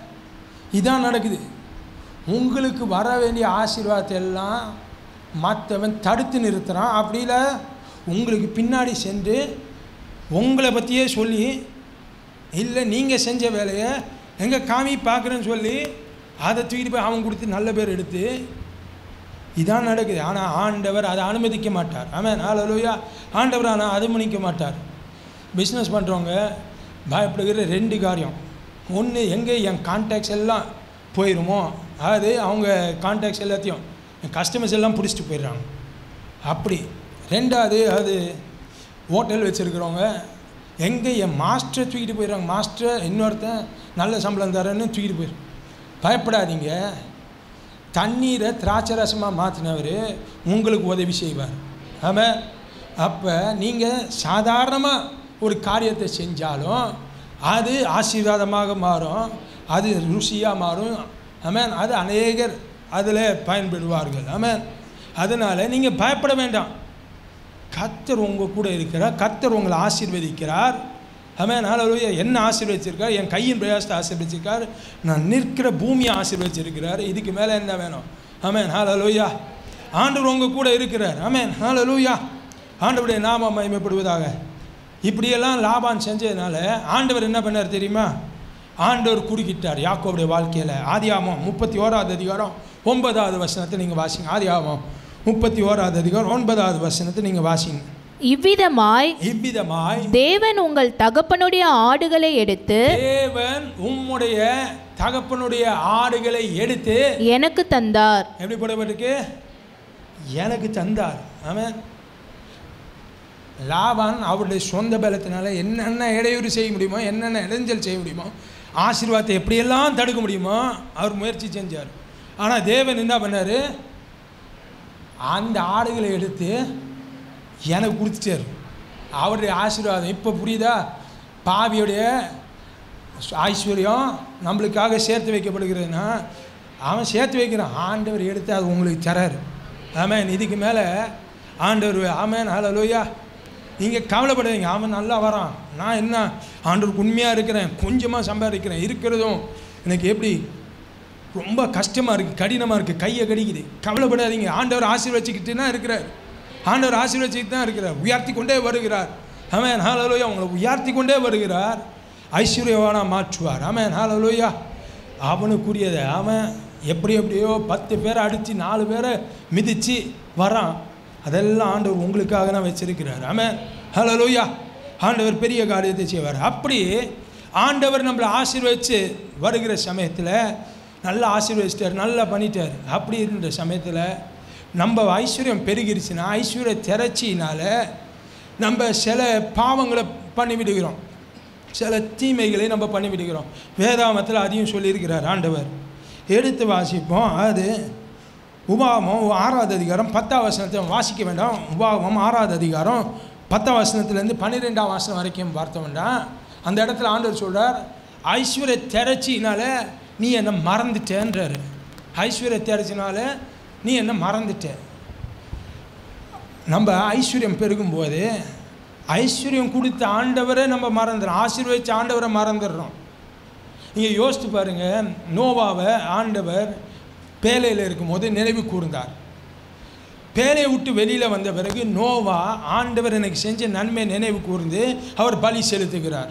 இதான் நடக்குது உங்களுக்கு வர வேண்டிய ஆசீர்வாதத்தை எல்லாம் மற்றவன் தடுத்து நிறுத்துகிறான் அப்படில உங்களுக்கு பின்னாடி சென்று உங்களை பற்றியே சொல்லி இல்லை நீங்கள் செஞ்ச வேலையை எங்கே காமி பார்க்குறேன்னு சொல்லி அதை தூக்கிட்டு போய் அவன் கொடுத்து நல்ல பேர் எடுத்து இதான் நடக்குது ஆனால் ஆண்டவர் அதை அனுமதிக்க மாட்டார் ஆமாம் நாலலூயா ஆண்டவர் ஆனால் அனுமதிக்க மாட்டார் பிஸ்னஸ் பண்ணுறவங்க பயப்படுகிற ரெண்டு காரியம் ஒன்று எங்கே என் கான்டாக்ட்ஸ் எல்லாம் போயிடுமோ அது அவங்க கான்டாக்ட்ஸ் எல்லாத்தையும் என் கஸ்டமர்ஸ் எல்லாம் பிடிச்சிட்டு போயிடுறாங்க அப்படி ரெண்டாவது அது ஹோட்டல் வச்சுருக்கிறவங்க எங்கே என் மாஸ்டரை தூக்கிட்டு போயிடுறாங்க மாஸ்டர் இன்னொருத்தன் நல்ல சம்பளம் தரேன்னு தூக்கிட்டு போயிடும் பயப்படாதீங்க தண்ணீரை திராட்சை ரசமாக மாற்றினவர் உங்களுக்கு உதவி செய்வார் ஆமாம் அப்போ நீங்கள் சாதாரணமாக ஒரு காரியத்தை செஞ்சாலும் அது ஆசீர்வாதமாக மாறும் அது ருசியாக மாறும் ஆமென் அது அநேகர் அதில் பயன்படுவார்கள் ஆமென் அதனால் நீங்கள் பயப்பட வேண்டாம் கர்த்தர் உங்கள் கூட இருக்கிறார் கர்த்தர் உங்களை ஆசீர்வதிக்கிறார் ஆமென் ஹalleluya என்ன ஆசீர்வதிச்சிருக்கார் என் கையின் பிரயாசத்தை ஆசீர்வதிச்சிருக்கார் நான் நிற்கிற பூமியை ஆசீர்வதிச்சிருக்கிறார் இதுக்கு மேலே என்ன வேணும் ஆமென் ஹalleluya ஆண்டவர் உங்கள் கூட இருக்கிறார் ஆமென் ஹalleluya ஆண்டவருடைய நாம மகிமைப்படுவதாக இப்படியெல்லாம் லாபான் செஞ்சதுனால ஆண்டவர் என்ன பண்ணார் தெரியுமா ஆண்டவர் குறுக்கிட்டார் யாக்கோவுடைய வாழ்க்கையில் ஆதியாமம் முப்பத்தி ஓராவது அதிகாரம் ஒன்பதாவது வசனத்தை நீங்கள் வாசிங்க ஆதியாமம் முப்பத்தி ஓராவது அதிகாரம் ஒன்பதாவது வசனத்தை நீங்கள் வாசிங்க இவ்விதமாய் இவ்விதமாய் தேவன் உங்கள் தகப்பனுடைய ஆடுகளை எடுத்து தேவன் உம்முடைய தகப்பனுடைய ஆடுகளை எடுத்து எனக்கு தந்தார் எப்படி போடப்பட்டிருக்கு எனக்கு தந்தார் ஆமென் லாபான் அவருடைய சொந்த பலத்தினால என்னென்ன இடையூறு செய்ய முடியுமோ என்னென்ன இடைஞ்சல் செய்ய முடியுமோ ஆசீர்வாதத்தை எப்படியெல்லாம் தடுக்க முடியுமோ அவர் முயற்சி செஞ்சார் ஆனால் தேவன் என்ன பண்ணார் அந்த ஆடுகளை எடுத்து எனக்கு கொடுத்துட்டார் அவருடைய ஆசீர்வாதம் இப்போ புரியுதா பாவியுடைய ஐஸ்வர்யம் நம்மளுக்காக சேர்த்து வைக்கப்படுகிறதுனா அவன் சேர்த்து வைக்கிறான் ஆண்டவர் எடுத்து அது உங்களுக்கு தராரு ஆமேன் இதுக்கு மேலே ஆண்டவர் ஆமேன் ஹalleluya நீங்கள் கவலைப்படாதீங்க அவன் நல்லா வரான் நான் என்ன ஆண்டவருக்கு உண்மையாக இருக்கிறேன் கொஞ்சமாக சம்பாதிக்கிறேன் இருக்கிறதும் எனக்கு எப்படி ரொம்ப கஷ்டமாக இருக்குது கடினமாக இருக்குது கையை கடிக்குது கவலைப்படாதீங்க ஆண்டவர் ஆசீர்வச்சிக்கிட்டு தான் இருக்கிறார் ஆண்டவர் ஆசீர்வச்சிக்கிட்டு தான் இருக்கிறார் உயர்த்தி கொண்டே வருகிறார் ஆமென் ஹalleluya உங்களை உயர்த்தி கொண்டே வருகிறார் ஐஸ்வர்யவானா மாற்றுவார் ஆமென் ஹalleluya அவனுக்குரியதை அவன் எப்படி எப்படியோ பத்து பேரை அடித்து நாலு பேரை மிதித்து வரான் அதெல்லாம் ஆண்டவர் உங்களுக்காக தான் வச்சிருக்கிறார் ஆமென் ஹalleluya ஆண்டவர் பெரிய காரியத்தை செய்வார் அப்படி ஆண்டவர் நம்மளை ஆசீர்வதித்து வருகிற சமயத்தில் நல்லா ஆசீர்வதிச்சிட்டார் நல்லா பண்ணிட்டார் அப்படி இருந்த சமயத்தில் நம்ம ஐஸ்வர்யம் பெருகிருச்சுன்னா ஐஸ்வர்ய திரட்சினால நம்ம சில பாவங்களை பண்ணி விடுகிறோம் சில தீமைகளை நம்ம பண்ணி விடுகிறோம் வேதாமத்தில் அதையும் சொல்லியிருக்கிறார் ஆண்டவர் எடுத்து வாசிப்போம் அது உபாகமம் ஆறாவது அதிகாரம் பத்தாம் வசனத்தை வாசிக்க வேண்டாம் உபாகமம் ஆறாவது அதிகாரம் பத்தாம் வசனத்துலேருந்து பன்னிரெண்டாம் வசனம் வரைக்கும் பார்த்த வேண்டாம் அந்த இடத்துல ஆண்டவர் சொல்கிறார் ஐஸ்வர்ய திரட்சினால நீ என்னை மறந்துட்டேன்றாரு ஐஸ்வர்ய திரட்சினால நீ என்ன மறந்துட்ட நம்ம ஐஸ்வர்யம் பெருகும்போது ஐஸ்வர்யம் கொடுத்த ஆண்டவரை நம்ம மறந்துடுறோம் ஆசீர்வதிச்ச ஆண்டவரை மறந்துடுறோம் நீங்கள் யோசித்து பாருங்கள் நோவாவை ஆண்டவர் பேலையில் இருக்கும்போது நினைவு கூர்ந்தார் பேலையை விட்டு வெளியில் வந்த பிறகு நோவா ஆண்டவர் எனக்கு செஞ்ச நன்மை நினைவு கூர்ந்து அவர் பலி செலுத்துகிறார்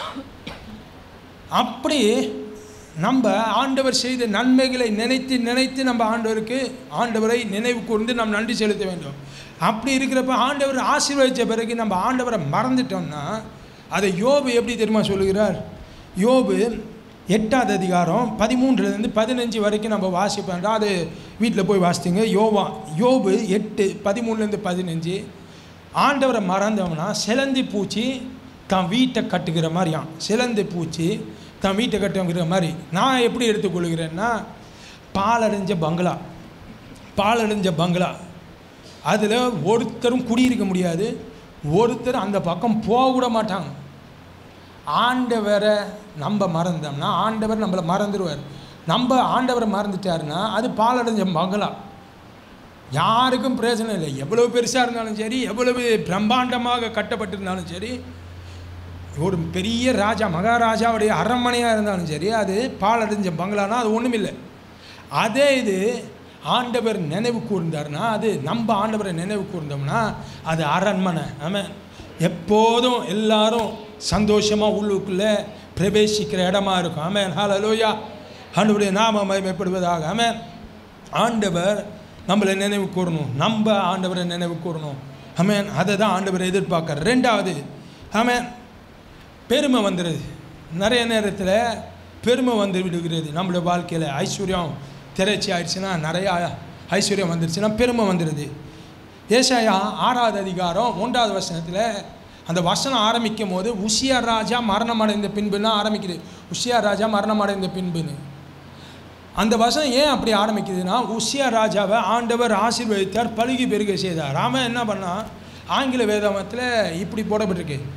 அப்படி நம்ம ஆண்டவர் செய்த நன்மைகளை நினைத்து நினைத்து நம்ம ஆண்டவருக்கு ஆண்டவரை நினைவு கூர்ந்து நாம் நன்றி செலுத்த வேண்டும் அப்படி இருக்கிறப்ப ஆண்டவர் ஆசீர்வதித்த பிறகு நம்ம ஆண்டவரை மறந்துட்டோம்னா அதை யோபு எப்படி தெரியுமா சொல்லுகிறார் யோபு எட்டாவது அதிகாரம் பதிமூன்றுலேருந்து பதினஞ்சு வரைக்கும் நம்ம வாசிப்போம் அது வீட்டில் போய் வாசித்துங்க யோவா யோபு எட்டு பதிமூணுலேருந்து பதினஞ்சு ஆண்டவரை மறந்தோம்னா சிலந்தி பூச்சி தான் வீட்டை கட்டுகிற மாதிரியாம் சிலந்தி பூச்சி தான் வீட்டை கட்டுங்கிற மாதிரி நான் எப்படி எடுத்துக்கொள்கிறேன்னா பாலடைஞ்ச பங்களா பாலடைஞ்ச பங்களா அதில் ஒருத்தரும் குடியிருக்க முடியாது ஒருத்தர் அந்த பக்கம் போக கூட மாட்டாங்க ஆண்டவரை நம்ம மறந்தோம்னா ஆண்டவர் நம்மளை மறந்துடுவார் நம்ம ஆண்டவரை மறந்துட்டாருன்னா அது பாலடைஞ்ச பங்களா யாருக்கும் பிரயோஜனம் இல்லை எவ்வளவு பெருசாக இருந்தாலும் சரி எவ்வளவு பிரம்மாண்டமாக கட்டப்பட்டிருந்தாலும் சரி ஒரு பெரிய ராஜா மகாராஜாவுடைய அரண்மனையாக இருந்தாலும் சரி அது பாலடைஞ்ச பங்களானா அது ஒன்றுமில்லை அதே இது ஆண்டவர் நினைவு கூர்ந்தார்னா அது நம்ம ஆண்டவரை நினைவு கூர்ந்தோம்னா அது அரண்மனை ஆமாம் எப்போதும் எல்லாரும் சந்தோஷமாக உள்ளுக்குள்ளே பிரவேசிக்கிற இடமா இருக்கும் ஆமேன் ஹalleluya ஆண்டவருடைய நாம மகிமைப்படுவதாக ஆமேன் ஆண்டவர் நம்மளை நினைவு கூறணும் நம்ம ஆண்டவரை நினைவு கூறணும் ஆமேன் அதை தான் ஆண்டவர் எதிர்பார்க்குற ரெண்டாவது ஆமேன் பெருமை வந்துடுது நிறைய நேரத்தில் பெருமை வந்து விடுகிறது நம்மளுடைய வாழ்க்கையில் ஐஸ்வர்யம் திரைச்சி ஆயிடுச்சுன்னா நிறையா ஐஸ்வர்யம் வந்துடுச்சுன்னா பெருமை வந்துடுது ஏசாயா ஆறாவது அதிகாரம் மூன்றாவது வசனத்தில் அந்த வசனம் ஆரம்பிக்கும் போது உஷியா ராஜா மரணம் அடைந்த பின்புன்னு ஆரம்பிக்குது உஷியா ராஜா மரணம் அடைந்த பின்புன்னு அந்த வசனம் ஏன் அப்படி ஆரம்பிக்குதுன்னா உஷியா ராஜாவை ஆண்டவர் ஆசீர்வதித்தார் பழுகி பெருக செய்தார் ராமன் என்ன பண்ணான் ஆங்கில வேதாமத்தில் இப்படி போடப்பட்டிருக்கு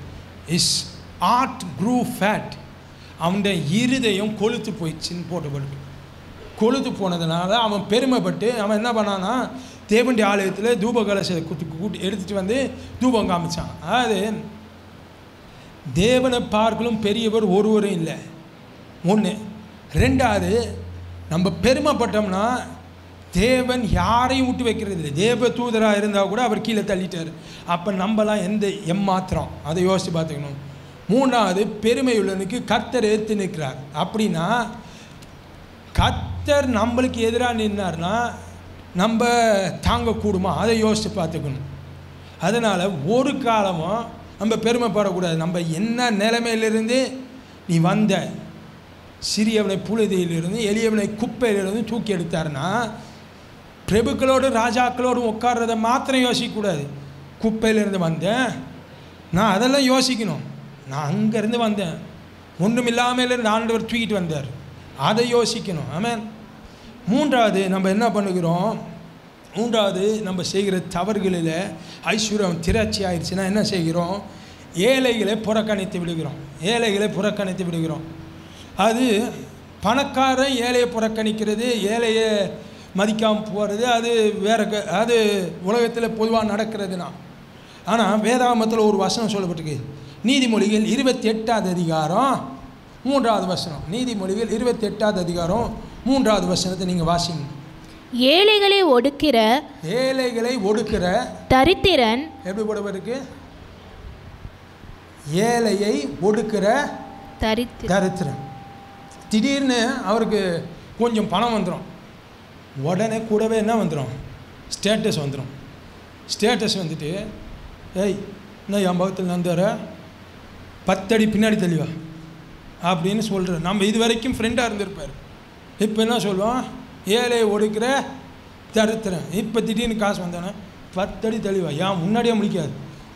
இஸ் ஆர்ட் க்ரூ ஃபேட் அவனுடைய இருதயம் கொழுத்து போயிடுச்சுன்னு போட்டுப்பட்டு கொழுத்து போனதுனால அவன் பெருமைப்பட்டு அவன் என்ன பண்ணான்னா தேவண்டி ஆலயத்தில் தூப கலசத்தை கூட்டி கூட்டி எடுத்துகிட்டு வந்து தூபம் காமிச்சான் அதாவது தேவனை பார்க்கலும் பெரியவர் ஒருவரும் இல்லை ஒன்று ரெண்டாவது நம்ம பெருமைப்பட்டோம்னா தேவன் யாரையும் விட்டு வைக்கிறது இல்லை தேவ தூதராக இருந்தால் கூட அவர் கீழே தள்ளிட்டார் அப்போ நம்மலாம் எந்த எம்மாத்திரம் அதை யோசித்து பார்த்துக்கணும் மூணாவது பெருமை உள்ளவனுக்கு கர்த்தர் ஏற்று நிற்கிறார் அப்படின்னா கர்த்தர் நம்மளுக்கு எதிராக நின்னார்னா நம்ம தாங்கக்கூடுமா அதை யோசித்து பார்த்துக்கணும் அதனால் ஒரு காலமும் நம்ம பெருமைப்படக்கூடாது நம்ம என்ன நிலைமையிலிருந்து நீ வந்த சிறியவனை புழுதியிலிருந்து எளியவனை குப்பையிலிருந்து தூக்கி எடுத்தாருன்னா பிரபுக்களோடு ராஜாக்களோடு உட்கார்றத மாத்திரம் யோசிக்கக்கூடாது குப்பையிலேருந்து வந்தேன் நான் அதெல்லாம் யோசிக்கணும் நான் அங்கேருந்து வந்தேன் ஒன்றும் இல்லாமல் இருந்து ஆண்டவர் தூக்கிட்டு வந்தார் அதை யோசிக்கணும் ஆமென் மூன்றாவது நம்ம என்ன பண்ணுகிறோம் மூன்றாவது நம்ம செய்கிற தவறுகளில் ஐஸ்வர்யம் திரட்சி ஆயிடுச்சுன்னா என்ன செய்கிறோம் ஏழைகளை புறக்கணித்து விடுகிறோம் ஏழைகளை புறக்கணித்து விடுகிறோம் அது பணக்காரன் ஏழையை புறக்கணிக்கிறது ஏழையை மதிக்காமல் போகிறது அது வேற க- அது உலகத்தில் பொதுவாக நடக்கிறதுனா ஆனால் வேதாகமத்தில் ஒரு வசனம் சொல்லப்பட்டிருக்கு நீதிமொழிகள் இருபத்தி எட்டாவது அதிகாரம் மூன்றாவது வசனம் நீதிமொழிகள் இருபத்தி எட்டாவது அதிகாரம் மூன்றாவது வசனத்தை நீங்கள் வாசிங்க ஏழைகளை ஒடுக்கிற ஏழைகளை ஒடுக்கிற தரித்திரன் எப்படி போட இருக்கு ஏழையை ஒடுக்கிற தரித்திர தரித்திரன் திடீர்னு அவருக்கு கொஞ்சம் பணம் வந்துடும் உடனே கூடவே என்ன வந்துடும் ஸ்டேட்டஸ் வந்துடும் ஸ்டேட்டஸ் வந்துட்டு ஏய் என்ன என் பக்கத்தில் நந்தார பத்தடி பின்னாடி தெளிவா அப்படின்னு சொல்கிற நம்ம இது வரைக்கும் ஃப்ரெண்டாக இருந்திருப்பார் இப்போ என்ன சொல்லுவோம் ஏழை ஒடுக்கிற தரித்திரன் இப்போ திடீர்னு காசு வந்தானே பத்தடி தெளிவா ஏன் முன்னாடியே முடிக்காது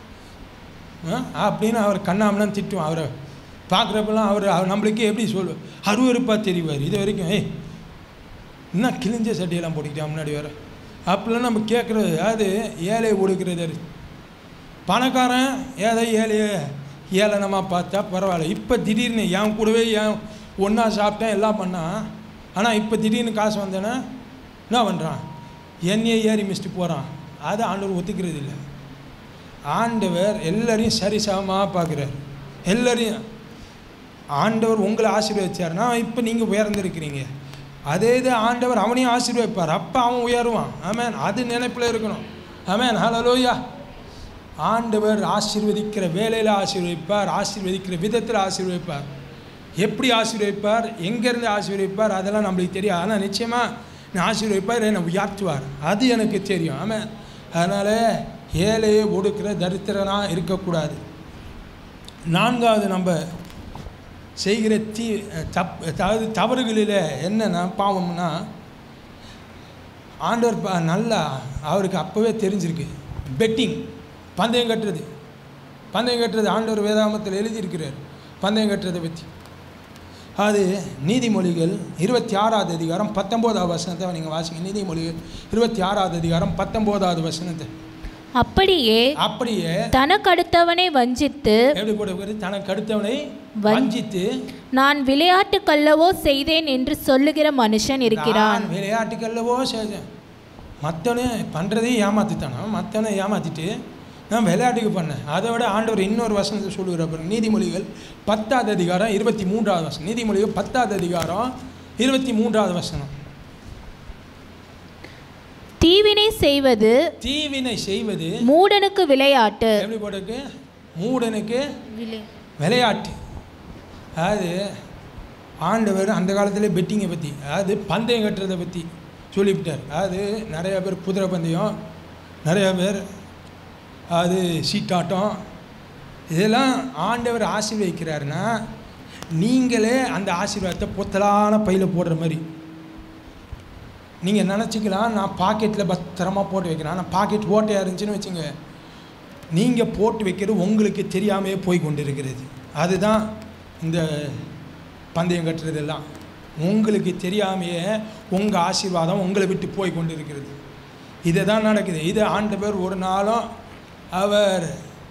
ஆ? அப்படின்னு அவர் கண்ணாமலாம் திட்டுவோம் அவரை பார்க்குறப்பெல்லாம் அவர் அவர் நம்மளுக்கே எப்படி சொல்லுவார் அருவருப்பாக தெரிவார் இது வரைக்கும் ஏய் என்ன கிழிஞ்ச சட்டையெல்லாம் போட்டுக்கிட்டா முன்னாடி வர அப்பெல்லாம் நம்ம கேட்குறது அது ஏழை ஒடுக்கிறது பணக்காரன் ஏதோ ஏழைய ஏளனமாக பார்த்தா பரவாயில்ல இப்போ திடீர்னு என் கூடவே ஏன் ஒன்றா சாப்பிட்டேன் எல்லாம் பண்ணான் ஆனால் இப்போ திடீர்னு காசு வந்தேன்னா என்ன பண்ணுறான் என்னையே ஏறி மிஸ்ட்டு போகிறான் அதை ஆண்டவர் ஒத்துக்கிறது இல்லை ஆண்டவர் எல்லாரையும் சரிசமமாக பார்க்குறாரு எல்லாரையும் ஆண்டவர் உங்களை ஆசீர்வதிச்சாருன்னா இப்போ நீங்கள் உயர்ந்திருக்கிறீங்க அதே இது ஆண்டவர் அவனையும் ஆசீர்வதிப்பார் அப்போ அவன் உயருவான் ஆமென் அது நினைப்பில் இருக்கணும் ஆமென் ஹalleluya ஆண்டவர் ஆசீர்வதிக்கிற வேலையில் ஆசீர்வதிப்பார் ஆசீர்வதிக்கிற விதத்தில் ஆசீர்வதிப்பார் எப்படி ஆசீர்வதிப்பார் எங்கேருந்து ஆசீர்வதிப்பார் அதெல்லாம் நம்மளுக்கு தெரியும் ஆனால் நிச்சயமாக நான் ஆசீர்வதிப்பார் என்னை உயர்த்துவார் அது எனக்கு தெரியும் ஆமாம் அதனால் ஏழையை ஒடுக்கிற தரித்திரனாக இருக்கக்கூடாது நான்காவது நம்ம செய்கிற தீ தப் அதாவது தவறுகளில் என்னென்னா பாவம்னா ஆண்டவர் ப நல்லா அவருக்கு அப்போவே தெரிஞ்சிருக்கு பெட்டிங் பந்தயம் கட்டுறது பந்தயம் கட்டுறது ஆண்டவர் வேதாமத்தில் எழுதியிருக்கிறார் பந்தயம் கட்டுறதை பற்றி அது நீதிமொழிகள் இருபத்தி ஆறாவது அதிகாரம் பத்தொம்போதாவது வசனத்தை நீங்கள் வாசிங்க நீதிமொழிகள் இருபத்தி ஆறாவது அதிகாரம் பத்தொம்போதாவது வசனத்தை அப்படியே அப்படியே தனக்கடுத்தவனை வஞ்சித்து எப்படி போட்டு தனக்கு அடுத்தவனை வஞ்- வஞ்சித்து நான் விளையாட்டு கல்லவோ செய்தேன் என்று சொல்லுகிற மனுஷன் இருக்கிறான் நான் விளையாட்டுக்கல்லவோ செஞ்சேன் மற்றவனே பண்ணுறதையும் ஏமாற்றித்தானா மற்றவனை ஏமாற்றிட்டு நான் விளையாட்டுக்கு பண்ணேன் அதை விட ஆண்டவர் இன்னொரு வசனத்தை சொல்லுகிற பாருங்க நீதிமொழிகள் பத்தாவது அதிகாரம் இருபத்தி மூன்றாவது வசனம் நீதிமொழிகள் பத்தாவது அதிகாரம் இருபத்தி மூன்றாவது வசனம் தீவினை செய்வது தீவினை செய்வது மூடனுக்கு விளையாட்டு எப்படி போட்டிருக்கு மூடனுக்கு விளையாட்டு அதாவது ஆண்டவர் அந்த காலத்தில் பெட்டிங்கை பற்றி அதாவது பந்தயம் கட்டுறதை பற்றி சொல்லிவிட்டார் அதாவது நிறைய பேர் குதிரை பந்தயம் நிறைய பேர் அது சீட்டாட்டம் இதெல்லாம் ஆண்டவர் ஆசீர்வதிக்கிறாருன்னா நீங்களே அந்த ஆசீர்வாதத்தை பொத்தலான பையில் போடுற மாதிரி நீங்கள் நினச்சிக்கலாம் நான் பாக்கெட்டில் பத்திரமா போட்டு வைக்கிறேன் ஆனால் பாக்கெட் ஓட்டையாக இருந்துச்சுன்னு வச்சுங்க நீங்கள் போட்டு வைக்கிறது உங்களுக்கு தெரியாமையே போய் கொண்டு இருக்கிறது அதுதான் இந்த பந்தயம் கட்டுறதெல்லாம் உங்களுக்கு தெரியாமையே உங்கள் ஆசீர்வாதம் உங்களை விட்டு போய் கொண்டு இருக்கிறது இதை தான் நடக்குது இது ஆண்டவர் ஒரு நாளும் அவர்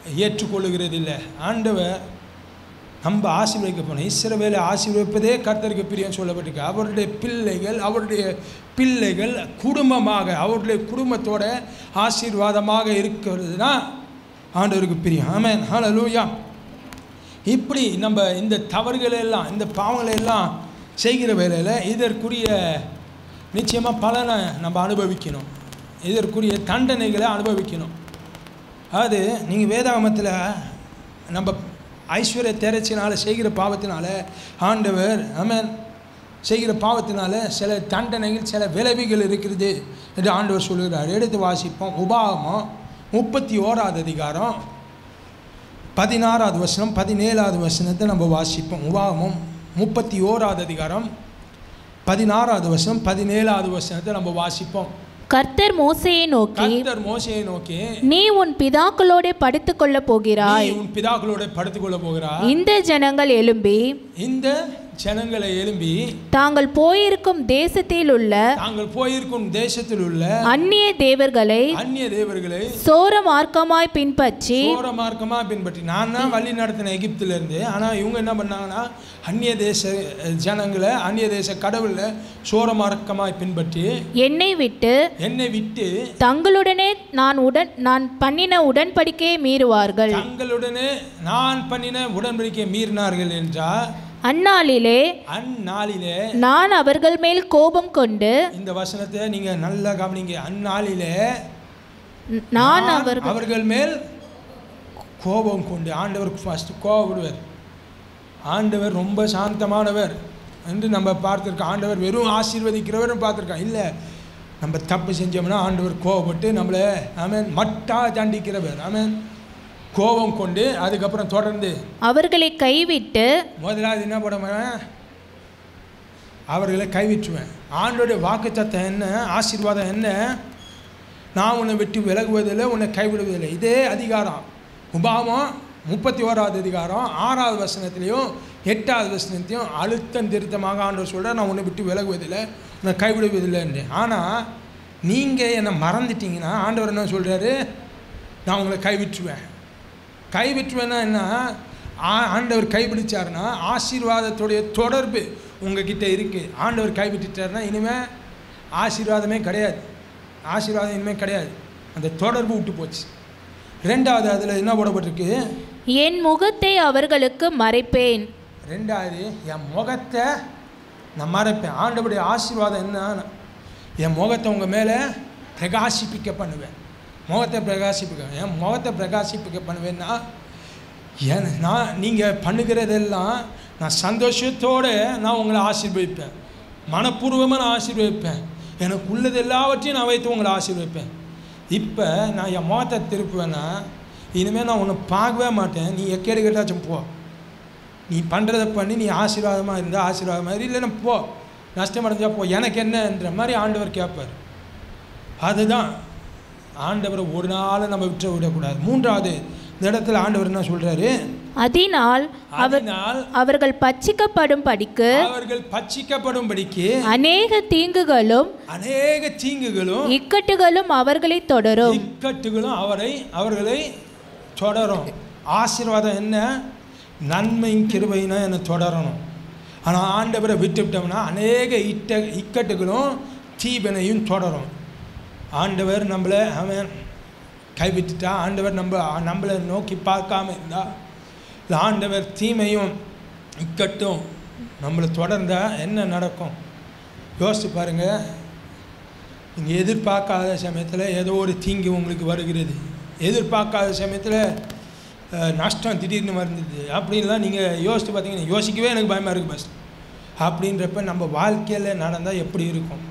ஏற்றுக்கொள்ளுகிறது இல்லை ஆண்டவர் நம்ம ஆசீர்வதிக்க போனோம் இஸ்ரவேலை ஆசீர்வதிப்பதே கர்த்தருக்கு பிரியம் சொல்லப்பட்டிருக்கு அவருடைய பிள்ளைகள் அவருடைய பிள்ளைகள் குடும்பமாக அவருடைய குடும்பத்தோட ஆசீர்வாதமாக இருக்கிறது தான் ஆண்டவருக்கு பிரியம் ஆமென் ஹalleluya இப்படி நம்ம இந்த தவறுகளை எல்லாம் இந்த பாவங்களை எல்லாம் செய்கிற வேலையில் இதற்குரிய நிச்சயமாக பலனை நம்ம அனுபவிக்கணும் இதற்குரிய தண்டனைகளை அனுபவிக்கணும் அது நீங்கள் வேதாகமத்தில் நம்ம ஐஸ்வர்ய தேரச்சினால செய்கிற பாவத்தினால ஆண்டவர் ஆமென் செய்கிற பாவத்தினால சில தண்டனைகள் சில விளைவுகள் இருக்கிறது என்று ஆண்டவர் சொல்கிறார் எடுத்து வாசிப்போம் உபாகமம் முப்பத்தி ஓராவது அதிகாரம் பதினாறாவது வசனம் பதினேழாவது வசனத்தை நம்ம வாசிப்போம் உபாகமம் முப்பத்தி ஓராவது அதிகாரம் பதினாறாவது வசனம் பதினேழாவது வசனத்தை நம்ம வாசிப்போம் கர்த்தர் மோசையை நோக்கி கர்த்தர் மோசையை நோக்கி நீ உன் பிதாக்களோட படுத்துக்கொள்ள நீ போகிறாய் உன் பிதாக்களோட படுத்துக்கொள்ள போகிறார் இந்த ஜனங்கள் எழும்பி இந்த ஜனங்களை எழும்பி தாங்கள் போயிருக்கும் தேசத்தில் உள்ள தாங்கள் போயிருக்கும் தேசத்தில் உள்ள அந்நிய தேவர்களை அந்நிய தேவர்களை சோர மார்க்கமாய் பின்பற்றி சோர மார்க்கமா பின்பற்றி நான் தான் வழி நடத்தின எகிப்துல இருந்து ஆனா இவங்க என்ன பண்ணாங்கன்னா அந்நிய தேச ஜனங்களை அந்நிய தேச கடவுளை சோர மார்க்கமாய் பின்பற்றி என்னை விட்டு என்னை விட்டு தங்களுடனே நான் உடன் நான் பண்ணின உடன்படிக்கையை மீறுவார்கள் தங்களுடனே நான் பண்ணின உடன்படிக்கை மீறினார்கள் என்றால் அந்நாளிலே அந்நாளிலே நான் அவர்கள் மேல் கோபம் கொண்டு இந்த வசனத்தை நீங்க நல்லா கவனிங்க அந்நாளிலே நான் நான் அவர் அவர்கள் மேல் கோபம் கொண்டு ஆண்டவர் ஃபஸ்ட் கோபப்படுவார் ஆண்டவர் ரொம்ப சாந்தமானவர் என்று நம்ம பார்த்துருக்கோம் ஆண்டவர் வெறும் ஆசீர்வதிக்கிறவரும் பார்த்துருக்கோம் இல்லை நம்ம தப்பு செஞ்சோம்னா ஆண்டவர் கோபப்பட்டு நம்மளை ஆமென் மட்டா தண்டிக்கிறவர் ஆமென் கோபம் கொண்டு அதுக்கப்புறம் தொடர்ந்து அவர்களை கைவிட்டு முதலாவது என்ன பண்ணுவேன் அவர்களை கைவிற்றுவேன் ஆண்டோடைய வாக்குத்தத்தம் என்ன ஆசீர்வாதம் என்ன நான் உன்னை விட்டு விலகுவதில்லை உன்னை கைவிடுவதில்லை இதே அதிகாரம் உபாமம் முப்பத்தி ஓராவது அதிகாரம் ஆறாவது வசனத்திலையும் எட்டாவது வசனத்தையும் அழுத்தம் திருத்தமாக ஆண்டவர் சொல்கிறார் நான் உன்னை விட்டு விலகுவதில்லை உன்னை கைவிடுவதில்லைன்னு ஆனால் நீங்கள் என்னை மறந்துட்டீங்கன்னா ஆண்டவர் என்ன சொல்கிறாரு நான் உங்களை கைவிற்றுவேன் கைவிட்டுவேன்னா என்ன ஆ- ஆண்டவர் கைபிடிச்சாருன்னா ஆசீர்வாதத்துடைய தொடர்பு உங்ககிட்ட இருக்குது ஆண்டவர் கைவிட்டுட்டாருன்னா இனிமேல் ஆசீர்வாதமே கிடையாது ஆசீர்வாதம் இனிமேல் கிடையாது அந்த தொடர்பு விட்டு போச்சு ரெண்டாவது அதில் என்ன போடப்பட்டிருக்கு என் முகத்தை அவர்களுக்கு மறைப்பேன் ரெண்டாவது என் முகத்தை நான் மறைப்பேன் ஆண்டவருடைய ஆசீர்வாதம் என்ன என் முகத்தை உங்கள் மேலே பிரகாசிப்பிக்க பண்ணுவேன் முகத்தை பிரகாசிப்பிக்க என் முகத்தை பிரகாசிப்பிக்க பண்ணுவேன்னா என் நான் நீங்கள் பண்ணுகிறதெல்லாம் நான் சந்தோஷத்தோடு நான் உங்களை ஆசீர்வதிப்பேன் மனப்பூர்வமாக நான் ஆசீர்வதிப்பேன் எனக்கு உள்ளது எல்லாவற்றையும் நான் வைத்து உங்களை ஆசீர்வதிப்பேன் இப்போ நான் என் முகத்தை திருப்புவேன்னா இனிமேல் நான் உன்னை பார்க்கவே மாட்டேன் நீ எக்கேடு கேட்டாச்சும் போ நீ பண்ணுறதை பண்ணி நீ ஆசீர்வாதமாக இருந்தால் ஆசீர்வாதமாக இரு இல்லைன்னா போ நஷ்டம் அடைஞ்சா போ எனக்கு என்னன்ற மாதிரி ஆண்டவர் கேட்பார் அதுதான் ஆண்டவரை ஒரு நாள் நம்ம விட்டு விடக்கூடாது மூன்றாவது இந்த இடத்துல ஆண்டவர் என்ன சொல்கிறாரு அதனால் அவர் அதனால் அவர்கள் பட்சிக்கப்படும் படிக்கு அவர்கள் பட்சிக்கப்படும்படிக்கு அநேக தீங்குகளும் அநேக தீங்குகளும் இக்கட்டுகளும் அவர்களை தொடரும் இக்கட்டுகளும் அவரை அவர்களை தொடரும் ஆசீர்வாதம் என்ன நன்மையும் கிருபையினா என்னை தொடரணும் ஆனால் ஆண்டவரை விட்டுவிட்டோம்னா அநேக இட்ட இக்கட்டுகளும் தீவினையும் தொடரும் ஆண்டவர் நம்மளை அவன் கைவிட்டுட்டா ஆண்டவர் நம்ம நம்மளை நோக்கி பார்க்காம இருந்தா இல்லை ஆண்டவர் தீமையும் இக்கட்டும் நம்மளை தொடர்ந்தா என்ன நடக்கும் யோசிச்சு பாருங்கள் நீங்கள் எதிர்பார்க்காத சமயத்தில் ஏதோ ஒரு தீங்கு உங்களுக்கு வருகிறது எதிர்பார்க்காத சமயத்தில் அஹ், நஷ்டம் திடீர்னு வருது அப்படின்லாம் நீங்கள் யோசித்து பார்த்தீங்கன்னா யோசிக்கவே எனக்கு பயமாக இருக்குது பஸ் அப்படின்றப்ப நம்ம வாழ்க்கையில் நடந்தால் எப்படி இருக்கும்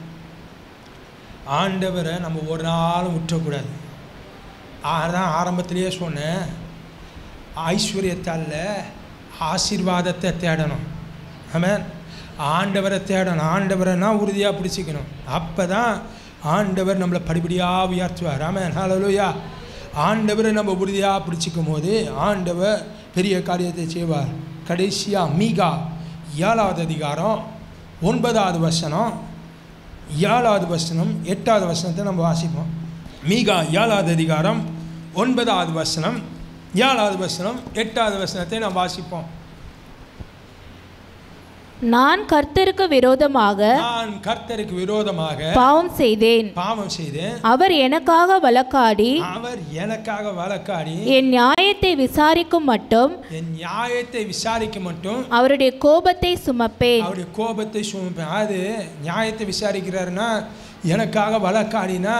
ஆண்டவரை நம்ம ஒரு நாளும் விட்டுறக்கூடாது அதான் ஆரம்பத்திலேயே சொன்னேன் ஐஸ்வர்யத்தால் ஆசீர்வாதத்தை தேடணும் ஆமென் ஆண்டவரை தேடணும் ஆண்டவரைனா உறுதியாக பிடிச்சிக்கணும் அப்போ தான் ஆண்டவர் நம்மளை படிப்படியாக உயர்த்துவார் ஆமென் ஹalleluya ஆண்டவரை நம்ம உறுதியாக பிடிச்சிக்கும் போது ஆண்டவர் பெரிய காரியத்தை செய்வார் கடைசியாக மீகா ஏழாவது அதிகாரம் ஒன்பதாவது வசனம் ஏழாவது வசனம் எட்டாவது வசனத்தை நம்ம வாசிப்போம் மீகா ஏழாவது அதிகாரம் ஒன்பதாவது வசனம் ஏழாவது வசனம் எட்டாவது வசனத்தை நாம் வாசிப்போம் நான் கர்த்தருக்கு விரோதமாக நான் கர்த்தருக்கு விரோதமாக பாவம் செய்தேன் பாவம் செய்தேன் அவர் எனக்காக வழக்காடி அவர் எனக்காக வழக்காடி என் நியாயத்தை விசாரிக்கும் மட்டும் என் நியாயத்தை விசாரிக்க மட்டும் அவருடைய கோபத்தை சுமப்பேன் அவருடைய கோபத்தை சுமப்பேன் அது நியாயத்தை விசாரிக்கிறாருன்னா எனக்காக வழக்காடினா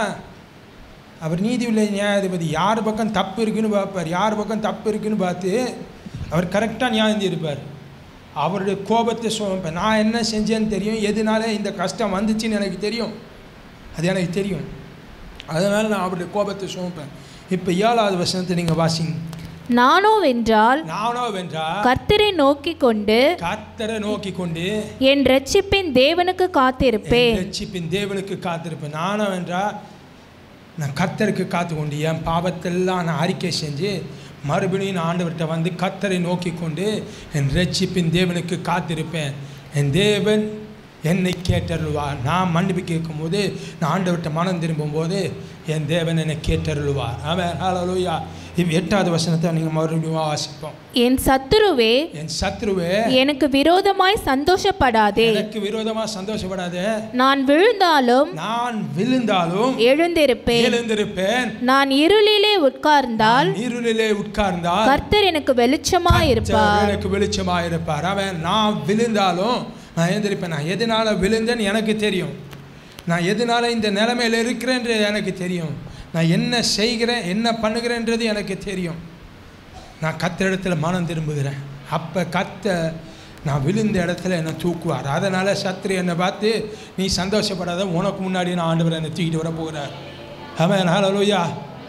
அவர் நீதி உள்ள நியாயாதிபதி யார் பக்கம் தப்பு இருக்குன்னு பார்ப்பார் யார் பக்கம் தப்பு இருக்குன்னு பார்த்து அவர் கரெக்டாக நியாயம் தீர்ப்பார் அவருடைய கோபத்தை சுமப்பேன் நான் என்ன செஞ்சேன்னு தெரியும் எதனால இந்த கஷ்டம் வந்துச்சுன்னு எனக்கு தெரியும் அது எனக்கு தெரியும் அதனால் நான் அவருடைய கோபத்தை சுமப்பேன் இப்போ ஏழாவது வசனத்தை நீங்கள் வாசிங்க நானோ வென்றால் நானோ வென்றால் கர்த்தரை நோக்கி கொண்டு கர்த்தரை நோக்கி கொண்டு என் ரட்சிப்பின் தேவனுக்கு காத்திருப்பேன் ரட்சிப்பின் தேவனுக்கு காத்திருப்பேன் நானும் என்றால் நான் கர்த்தருக்கு காத்து கொண்டு என் பாவத்தெல்லாம் நான் அறிக்கை செஞ்சு மறுபடியும் நான் ஆண்டவர்கிட்ட வந்து கர்த்தரை நோக்கி கொண்டு என் ரட்சிப்பின் தேவனுக்கு காத்திருப்பேன் என் தேவன் என்னை கேட்டருள்வார் நான் மன்னிப்பு கேட்கும்போது நான் ஆண்டவர்கிட்ட மனம் திரும்பும்போது என் தேவன் என்னை கேட்டருள்வார் அவன் ஹalleluya இப்போ எட்டாவது வசனத்தை நீங்கள் மறுபடியும் வாசிப்போம் என் சத்துருவே என் சத்ருவே எனக்கு விரோதமாய் சந்தோஷப்படாதே எனக்கு விரோதமாக சந்தோஷப்படாதே நான் விழுந்தாலும் நான் விழுந்தாலும் எழுந்திருப்பேன் எழுந்திருப்பேன் நான் இருளிலே உட்கார்ந்தால் நீருளிலே உட்கார்ந்தால் கர்த்தர் எனக்கு வெளிச்சமாய் கர்த்தர் இருப்பார் எனக்கு வெளிச்சமாக இருப்பார் அவன் நான் விழுந்தாலும் நான் எழுந்திருப்பேன் நான் எதனால விழுந்தேன்னு எனக்கு தெரியும் நான் எதனால இந்த நிலைமையில் இருக்கிறேன்றது எனக்கு தெரியும் நான் என்ன செய்கிறேன் என்ன பண்ணுகிறேன்றது எனக்கு தெரியும் நான் கத்த இடத்துல மனம் திரும்புகிறேன் அப்போ கத்த நான் விழுந்த இடத்துல என்னை தூக்குவார் அதனால் சத்ரு என்னை பார்த்து நீ சந்தோஷப்படாத உனக்கு முன்னாடி நான் ஆண்டவர் என்னை தூக்கிட்டு வர போகிறார் அவன் ஹalleluya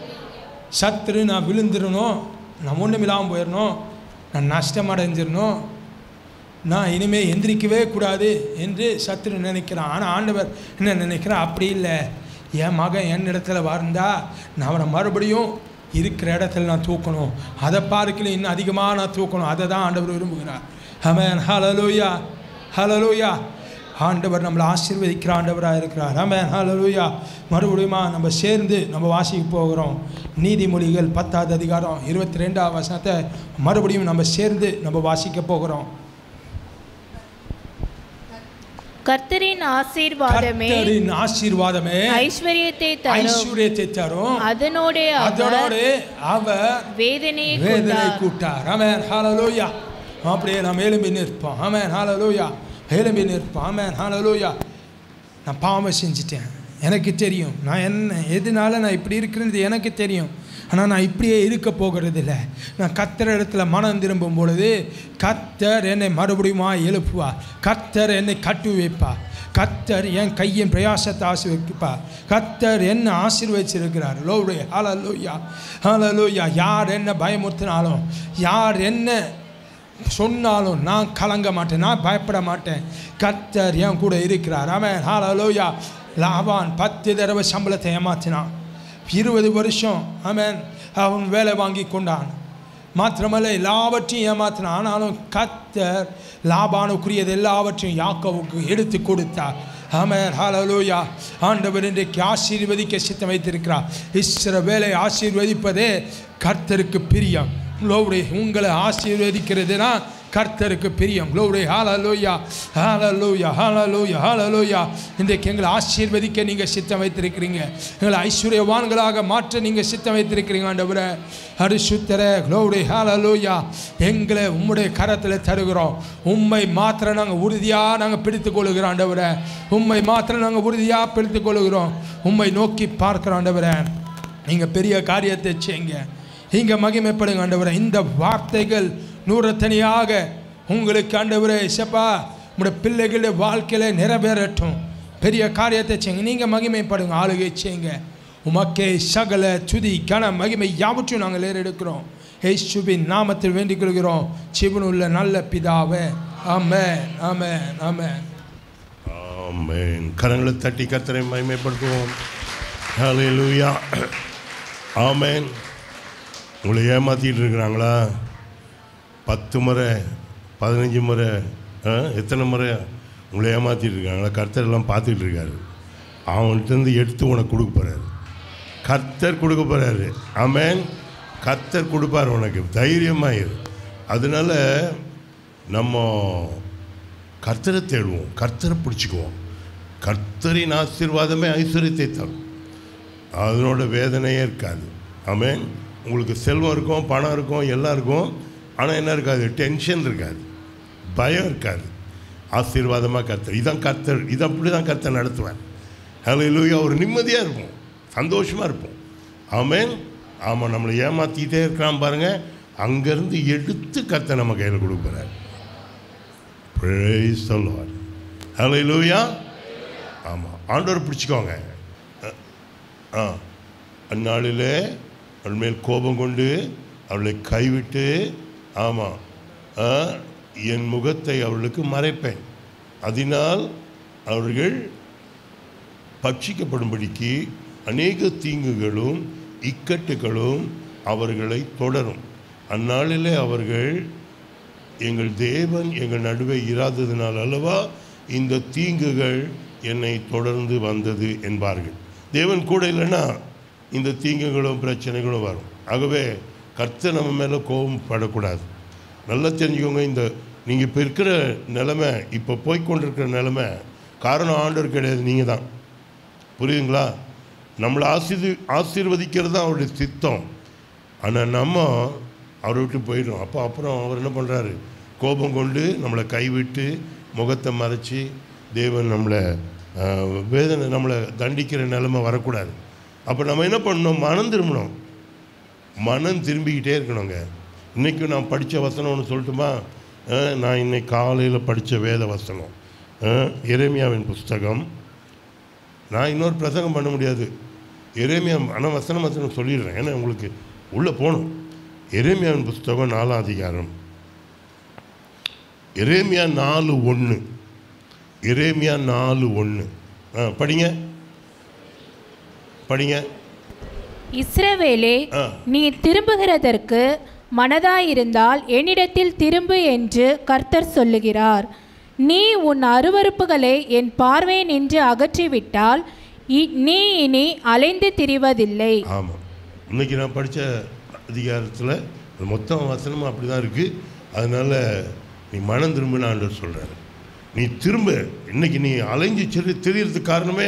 சத்ரு நான் விழுந்துடணும் நான் ஒன்றுமில்லாமல் போயிடணும் நான் நஷ்டம் அடைஞ்சிடணும் நான் இனிமேல் எந்திரிக்கவே கூடாது என்று சத்ரு நினைக்கிறான் ஆனால் ஆண்டவர் என்ன நினைக்கிறான் அப்படி இல்லை என் மகன் என் இடத்துல வாழ்ந்தா நான் அவனை மறுபடியும் இருக்கிற இடத்துல நான் தூக்கணும் அதை பார்க்கல இன்னும் அதிகமாக நான் தூக்கணும் அதை தான் ஆண்டவர் விரும்புகிறார் அவன் ஹலலூயா ஹலலூயா ஆண்டவர் நம்மளை ஆசீர்வதிக்கிற ஆண்டவராக இருக்கிறார் ஆமென் ஹalleluya மறுபடியுமா நம்ம சேர்ந்து நம்ம வாசிக்க போகிறோம் நீதிமொழிகள் பத்தாவது அதிகாரம் இருபத்தி ரெண்டாவது வசனத்தை மறுபடியும் நம்ம சேர்ந்து நம்ம வாசிக்க போகிறோம் கர்த்தரின் ஆசீர்வாதமே கர்த்தரின் ஆசீர்வாதமே ஐஸ்வர்யத்தை தரும் ஐஸ்வர்யத்தை தரும் அதனோடு அவர் அதனோடு அவர் வேதனையை வேதனை கொண்டார் கூட்டார் ஆமென் ஹalleluya அப்படியே நாம் எழும்பி நிற்போம் ஆமென் ஹalleluya எழும்பி நிற்போம் ஆமென் ஹalleluya நான் பாவம் செஞ்சிட்டேன் எனக்கு தெரியும் நான் என்ன எதனால நான் இப்படி இருக்கிறது எனக்கு தெரியும் ஆனால் நான் இப்படியே இருக்க போகிறது இல்லை நான் கத்தர் இடத்துல மனம் திரும்பும் பொழுது கத்தர் என்னை மறுபடியுமா எழுப்புவார் கத்தர் என்னை கட்டி வைப்பார் கத்தர் என் கையின் பிரயாசத்தை ஆசீர்வதிப்பார் கத்தர் என்ன ஆசீர்வதிச்சிருக்கிறார் லோவுடைய ஹalleluya ஹalleluya யார் என்ன பயமுறுத்தினாலும் யார் என்ன சொன்னாலும் நான் கலங்க மாட்டேன் நான் பயப்பட மாட்டேன் கர்த்தர் என் கூட இருக்கிறார் அவன் ஹalleluya லாபான் பத்து தடவை சம்பளத்தை ஏமாத்தினான் இருபது வருஷம் அவன் அவன் வேலை வாங்கி கொண்டான் மாத்திரமல்ல எல்லாவற்றையும் ஏமாத்தினான் ஆனாலும் கர்த்தர் லாபானுக்குரியது எல்லாவற்றையும் யாக்கோவுக்கு எடுத்து கொடுத்தார் ஆமென் ஹalleluya ஆண்டவர் இன்றைக்கு ஆசீர்வதிக்க சித்தம் வைத்திருக்கிறார் இஸ்ரவேலை ஆசீர்வதிப்பதே கர்த்தருக்கு பிரியம் க்ளோவுடைய உங்களை ஆசீர்வதிக்கிறதுனா கர்த்தருக்கு பிரியம் க்ளோவுடைய ஹalleluya ஹalleluya ஹalleluya ஹalleluya இன்றைக்கு எங்களை ஆசீர்வதிக்க நீங்கள் சித்தம் வைத்திருக்கிறீங்க எங்களை ஐஸ்வர்யவான்களாக மாற்ற நீங்கள் சித்தம் வைத்திருக்கிறீங்க ஆண்டவரே அரிசுத்தர க்ளோவுடைய ஹalleluya எங்களை உம்முடைய கரத்தில் தருகிறோம் உம்மை மாத்திரம் நாங்கள் உறுதியாக நாங்கள் பிடித்துக் கொள்கிறோம் ஆண்டவரே உம்மை மாத்திரம் நாங்கள் உறுதியாக பிடித்துக் கொள்கிறோம் உம்மை நோக்கி பார்க்கிறோம் ஆண்டவரே நீங்கள் பெரிய காரியத்தை செய்யுங்க இங்கே மகிமைப்படுங்க ஆண்டவரே இந்த வார்த்தைகள் நூறத்தனியாக உங்களுக்கு ஆண்டவரே செப்பா உங்களுடைய பிள்ளைகளுடைய வாழ்க்கையில் நிறைவேறட்டும் பெரிய காரியத்தை செய்யுங்க நீங்கள் மகிமைப்படுங்க ஆளுகை செய்யுங்க உமக்கே சகல சுதி கன மகிமை யாவற்றையும் நாங்கள் ஏறெடுக்கிறோம் ஏசுவின் நாமத்தில் வேண்டிக் கொள்கிறோம் சிவனுள்ள நல்ல பிதாவே ஆமே ஆமே ஆமே ஆமென் கரங்களை தட்டி கத்தரை மகிமைப்படுத்துவோம் ஹalleluya ஆமென் உங்களை ஏமாத்திட்டு இருக்கிறாங்களா பத்து முறை பதினஞ்சு முறை ஆ, எத்தனை முறை உங்களை ஏமாத்திட்டு இருக்காங்களா கர்த்தர் எல்லாம் பார்த்துட்டு இருக்காரு அவன்கிட்டருந்து எடுத்து உனக்கு கொடுக்க போகிறாரு கர்த்தர் கொடுக்க போகிறாரு ஆமென் கர்த்தர் கொடுப்பார் உனக்கு தைரியமாக இரு அதனால நம்ம கர்த்தரை தேடுவோம் கர்த்தரை பிடிச்சிக்குவோம் கர்த்தரின் ஆசீர்வாதமே ஐஸ்வர்யத்தை தரும் அதனோட வேதனையே இருக்காது ஆமென் உங்களுக்கு செல்வம் இருக்கும் பணம் இருக்கும் எல்லாம் இருக்கும் ஆனால் என்ன இருக்காது டென்ஷன் இருக்காது பயம் இருக்காது ஆசீர்வாதமாக கர்த்தர் இதான் கர்த்தர் இது அப்படி தான் கர்த்தர் நடத்துவேன் ஹalleluya ஒரு நிம்மதியாக இருப்போம் சந்தோஷமாக இருப்போம் ஆமென் ஆமாம் நம்மளை ஏமாற்றிக்கிட்டே இருக்கிறான் பாருங்கள் அங்கேருந்து எடுத்து கர்த்தர் நம்ம கையில் கொடுக்குறார் Praise the Lord. Hallelujah. ஆமாம் ஆண்டவர் பிடிச்சிக்கோங்க அஹ், ஆ அந்நாளிலே அவள் மேல் கோபம் கொண்டு அவளை கைவிட்டு ஆமாம் ஆ, என் முகத்தை அவளுக்கு மறைப்பேன் அதனால் அவர்கள் பட்சிக்கப்படும்படிக்கு அநேக தீங்குகளும் இக்கட்டுகளும் அவர்களை தொடரும் அந்நாளிலே அவர்கள் எங்கள் தேவன் எங்கள் நடுவே இராததினால் அல்லவா இந்த தீங்குகள் என்னை தொடர்ந்து வந்தது என்பார்கள் தேவன் கூட இல்லைன்னா இந்த தீங்குகளும் பிரச்சனைகளும் வரும் ஆகவே கர்த்தர் நம்ம மேலே கோபம் படக்கூடாது நல்லா தெரிஞ்சுக்கோங்க இந்த நீங்கள் இப்போ இருக்கிற நிலைமை இப்போ போய்க்கொண்டிருக்கிற நிலைமை காரணம் ஆண்டவர் கிடையாது நீங்கள் தான் புரியுதுங்களா நம்மளை ஆசீர்வதி ஆசீர்வதிக்கிறது தான் அவருடைய சித்தம் ஆனால் நம்ம அவரை விட்டு போயிடும் அப்போ அப்புறம் அவர் என்ன பண்ணுறாரு கோபம் கொண்டு நம்மளை கைவிட்டு முகத்தை மறைச்சி தேவன் நம்மளை ஆஹ், வேதனை நம்மளை தண்டிக்கிற நிலைமை வரக்கூடாது அப்போ நம்ம என்ன பண்ணணும் மனம் திரும்பணும் மனம் திரும்பிக்கிட்டே இருக்கணுங்க இன்றைக்கும் நான் படித்த வசனம் ஒன்று சொல்லட்டுமா ஆஹ், நான் இன்னைக்கு காலையில் படித்த வேத வசனம் ஆஹ், எரேமியாவின் புஸ்தகம் நான் இன்னொரு பிரசங்கம் பண்ண முடியாது எரேமியா ஆனால் வசனம் வசனம் சொல்லிடுறேன் ஏன்னா உங்களுக்கு உள்ளே போகணும் எரேமியாவின் புஸ்தகம் நாலாம் அதிகாரம் எரேமியா நாலு ஒன்று எரேமியா நாலு ஒன்று ஆ படிங்க படிங்க இஸ்ரவேலே ஆ. நீ திரும்புகிறதற்கு மனதாயிருந்தால் என்னிடத்தில் திரும்பு என்று கர்த்தர் சொல்லுகிறார் நீ உன் அருவருப்புகளை என் பார்வை நின்று அகற்றிவிட்டால் இ- நீ இனி அலைந்து திரிவதில்லை ஆமாம் இன்னைக்கு நான் படித்த அதிகாரத்தில் மொத்தம் வசனமும் அப்படி தான் இருக்குது அதனால் நீ மனம் திரும்பின ஆண்டவர் சொல்கிறாரு நீ திரும்ப இன்னைக்கு நீ அலைஞ்சு செறி தெரியறதுக்கு காரணமே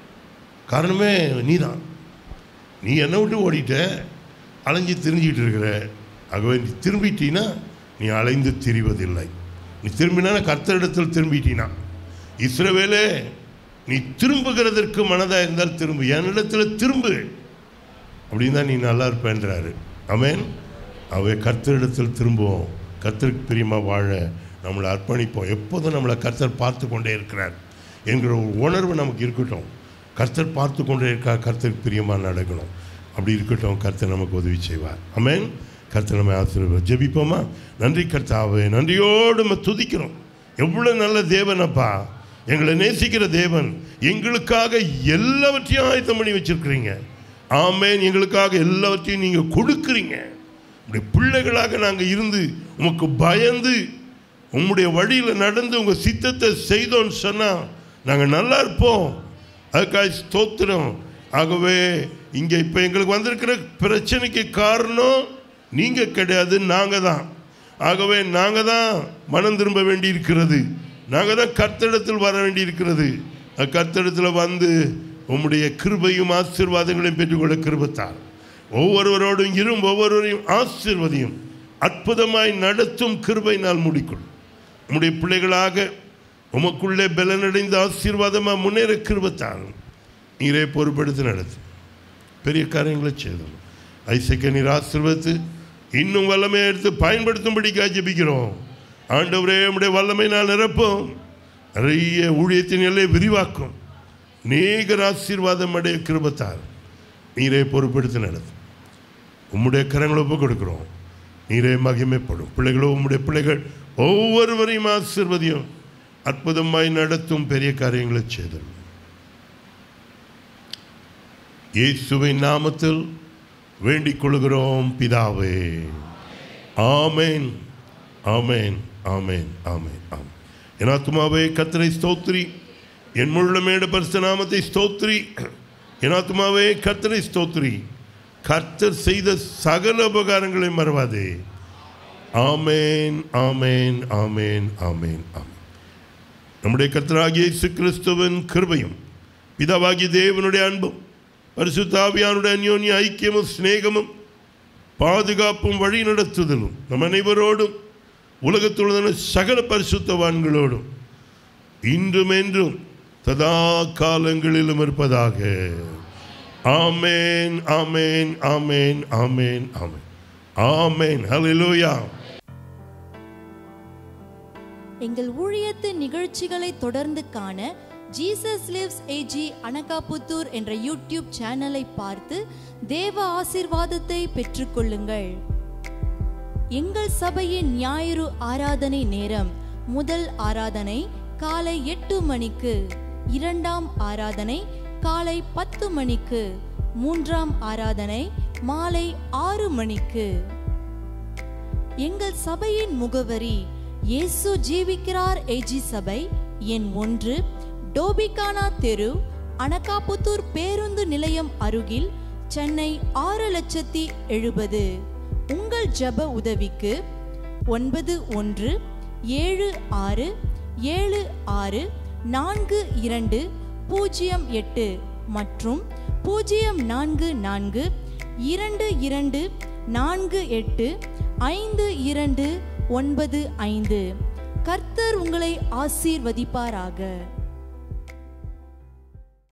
காரணமே நீ தான் நீ என்னை விட்டு ஓடிட்ட அலைஞ்சு திரிஞ்சிட்டு இருக்கிற ஆகவே நீ திரும்பிட்டீன்னா நீ அலைந்து திரிவதில்லை நீ திரும்பினா கர்த்தரிடத்தில் திரும்பிட்டீனா இஸ்ரவேலே நீ திரும்புகிறதற்கு மனதாக இருந்தால் திரும்பு என்னிடத்தில் திரும்பு அப்படின்னு தான் நீ நல்லா இருப்பேன்றாரு ஆமென் அவை கர்த்தரிடத்தில் திரும்புவோம் கர்த்தருக்கு பிரியமாக வாழ நம்மளை அர்ப்பணிப்போம் எப்போதும் நம்மளை கர்த்தர் பார்த்து கொண்டே இருக்கிறார் என்கிற ஒரு உணர்வு நமக்கு இருக்கட்டும் கர்த்தர் பார்த்து கொண்டே இருக்கா கர்த்தருக்கு பிரியமாக நடக்கணும் அப்படி இருக்கட்டும் கர்த்தர் நமக்கு உதவி செய்வார் ஆமென் கர்த்தர் நம்ம ஆசீர்வாதம் ஜெபிப்போமா நன்றி கர்த்தாவே நன்றியோடு நம்ம துதிக்கிறோம் எவ்வளோ நல்ல தேவனப்பா எங்களை நேசிக்கிற தேவன் எங்களுக்காக எல்லாவற்றையும் ஆயத்தம் பண்ணி வச்சிருக்கிறீங்க ஆமேன் எங்களுக்காக எல்லாவற்றையும் நீங்கள் கொடுக்குறீங்க உடைய பிள்ளைகளாக நாங்கள் இருந்து உமக்கு பயந்து உம்முடைய வழியில் நடந்து உங்கள் சித்தத்தை செய்தோன்னு சொன்னால் நாங்கள் நல்லா இருப்போம் அதுக்காக ஸ்தோத்திரம் ஆகவே இங்கே இப்போ எங்களுக்கு வந்திருக்கிற பிரச்சனைக்கு காரணம் நீங்கள் கிடையாது நாங்கள் தான் ஆகவே நாங்கள் தான் மனம் திரும்ப வேண்டி இருக்கிறது நாங்கள் தான் கர்த்தரிடத்தில் வர வேண்டி இருக்கிறது கர்த்தரிடத்தில் வந்து உம்முடைய கிருபையும் ஆசீர்வாதங்களையும் பெற்றுக்கொள்ள கிருபத்தார் ஒவ்வொருவரோடும் இரும் ஒவ்வொருவரையும் ஆசீர்வதியும் அற்புதமாய் நடத்தும் கிருபை நாள் முடிக்கொள்ளும் உம்முடைய பிள்ளைகளாக உமக்குள்ளே பலனடைந்த ஆசீர்வாதமாக முன்னேற கிருபத்தாரும் நீரே பொறுப்படுத்தி நடத்து பெரிய காரியங்களை செய்தோம் ஐசக்க நீர் ஆசீர்வதித்து இன்னும் வல்லமையை எடுத்து பயன்படுத்தும்படிக்காக ஜெபிக்கிறோம் ஆண்டவரே உம்முடைய வல்லமை நான் நிரப்போம் நிறைய ஊழியத்தின் எல்லை விரிவாக்கும் நேகர் ஆசீர்வாதம் அடைய கிருபத்தார் நீரே பொறுப்படுத்தி நடத்து உம்முடைய கரங்களை ஒப்பு கொடுக்கிறோம் நீரே மகிமைப்படும் பிள்ளைகளோ உம்முடைய பிள்ளைகள் ஒவ்வொருவரையும் ஆசீர்வதியும் அற்புதமாய் நடத்தும் பெரிய காரியங்களை செய்தல் இயேசுவின் நாமத்தில் வேண்டிக் கொள்கிறோம் பிதாவே ஆமேன் ஆமேன் ஆமேன் ஆமேன் ஆம் என் ஆத்துமாவே கத்தரை ஸ்தோத்ரி என் முள்ளமேட பரிசு நாமத்தை ஸ்தோத்ரி என் ஆத்துமாவே கத்தரை ஸ்தோத்ரி கர்த்தர் செய்த சகல உபகாரங்களை மறவாதே ஆமேன் ஆமேன் ஆமேன் ஆமேன் ஆமேன் நம்முடைய கர்த்தராகிய இயேசு கிறிஸ்துவின் கிருபையும் பிதாவாகிய தேவனுடைய அன்பும் பரிசுத்தாவியானுடைய அந்யோன்ய ஐக்கியமும் சிநேகமும் பாதுகாப்பும் வழி நடத்துதலும் நம் அனைவரோடும் உலகத்துள்ள சகல பரிசுத்தவான்களோடும் இன்றும் என்றும் சதா காலங்களிலும் இருப்பதாக ஆமேன் ஆமேன் ஆமேன் ஆமேன் ஆமேன் ஆமேன் ஹalleluya எங்கள் ஊழியத்தின் நிகழ்ச்சிகளை தொடர்ந்து காண ஜீசஸ் லிவ்ஸ் ஏஜி அனகாபுத்தூர் என்ற யூடியூப் சேனலை பார்த்து தேவ ஆசீர்வாதத்தை பெற்றுக்கொள்ளுங்கள் எங்கள் சபையின் ஞாயிறு ஆராதனை நேரம் முதல் ஆராதனை காலை எட்டு மணிக்கு இரண்டாம் ஆராதனை காலை பத்து மணிக்கு மூன்றாம் ஆராதனை மாலை ஆறு மணிக்கு எங்கள் சபையின் முகவரி இயேசு ஜீவிக்கிறார் ஏஜி சபை எண் ஒன்று டோபிகானா தெரு அனகாபுத்தூர் பேருந்து நிலையம் அருகில் சென்னை ஆறு லட்சத்தி எழுபது உங்கள் ஜெப உதவிக்கு ஒன்பது ஒன்று ஏழு ஆறு ஏழு ஆறு நான்கு இரண்டு பூஜ்ஜியம் எட்டு மற்றும் பூஜ்ஜியம் நான்கு நான்கு இரண்டு இரண்டு நான்கு எட்டு ஐந்து இரண்டு ஒன்பது ஐந்து கர்த்தர் உங்களை ஆசீர்வதிப்பாராக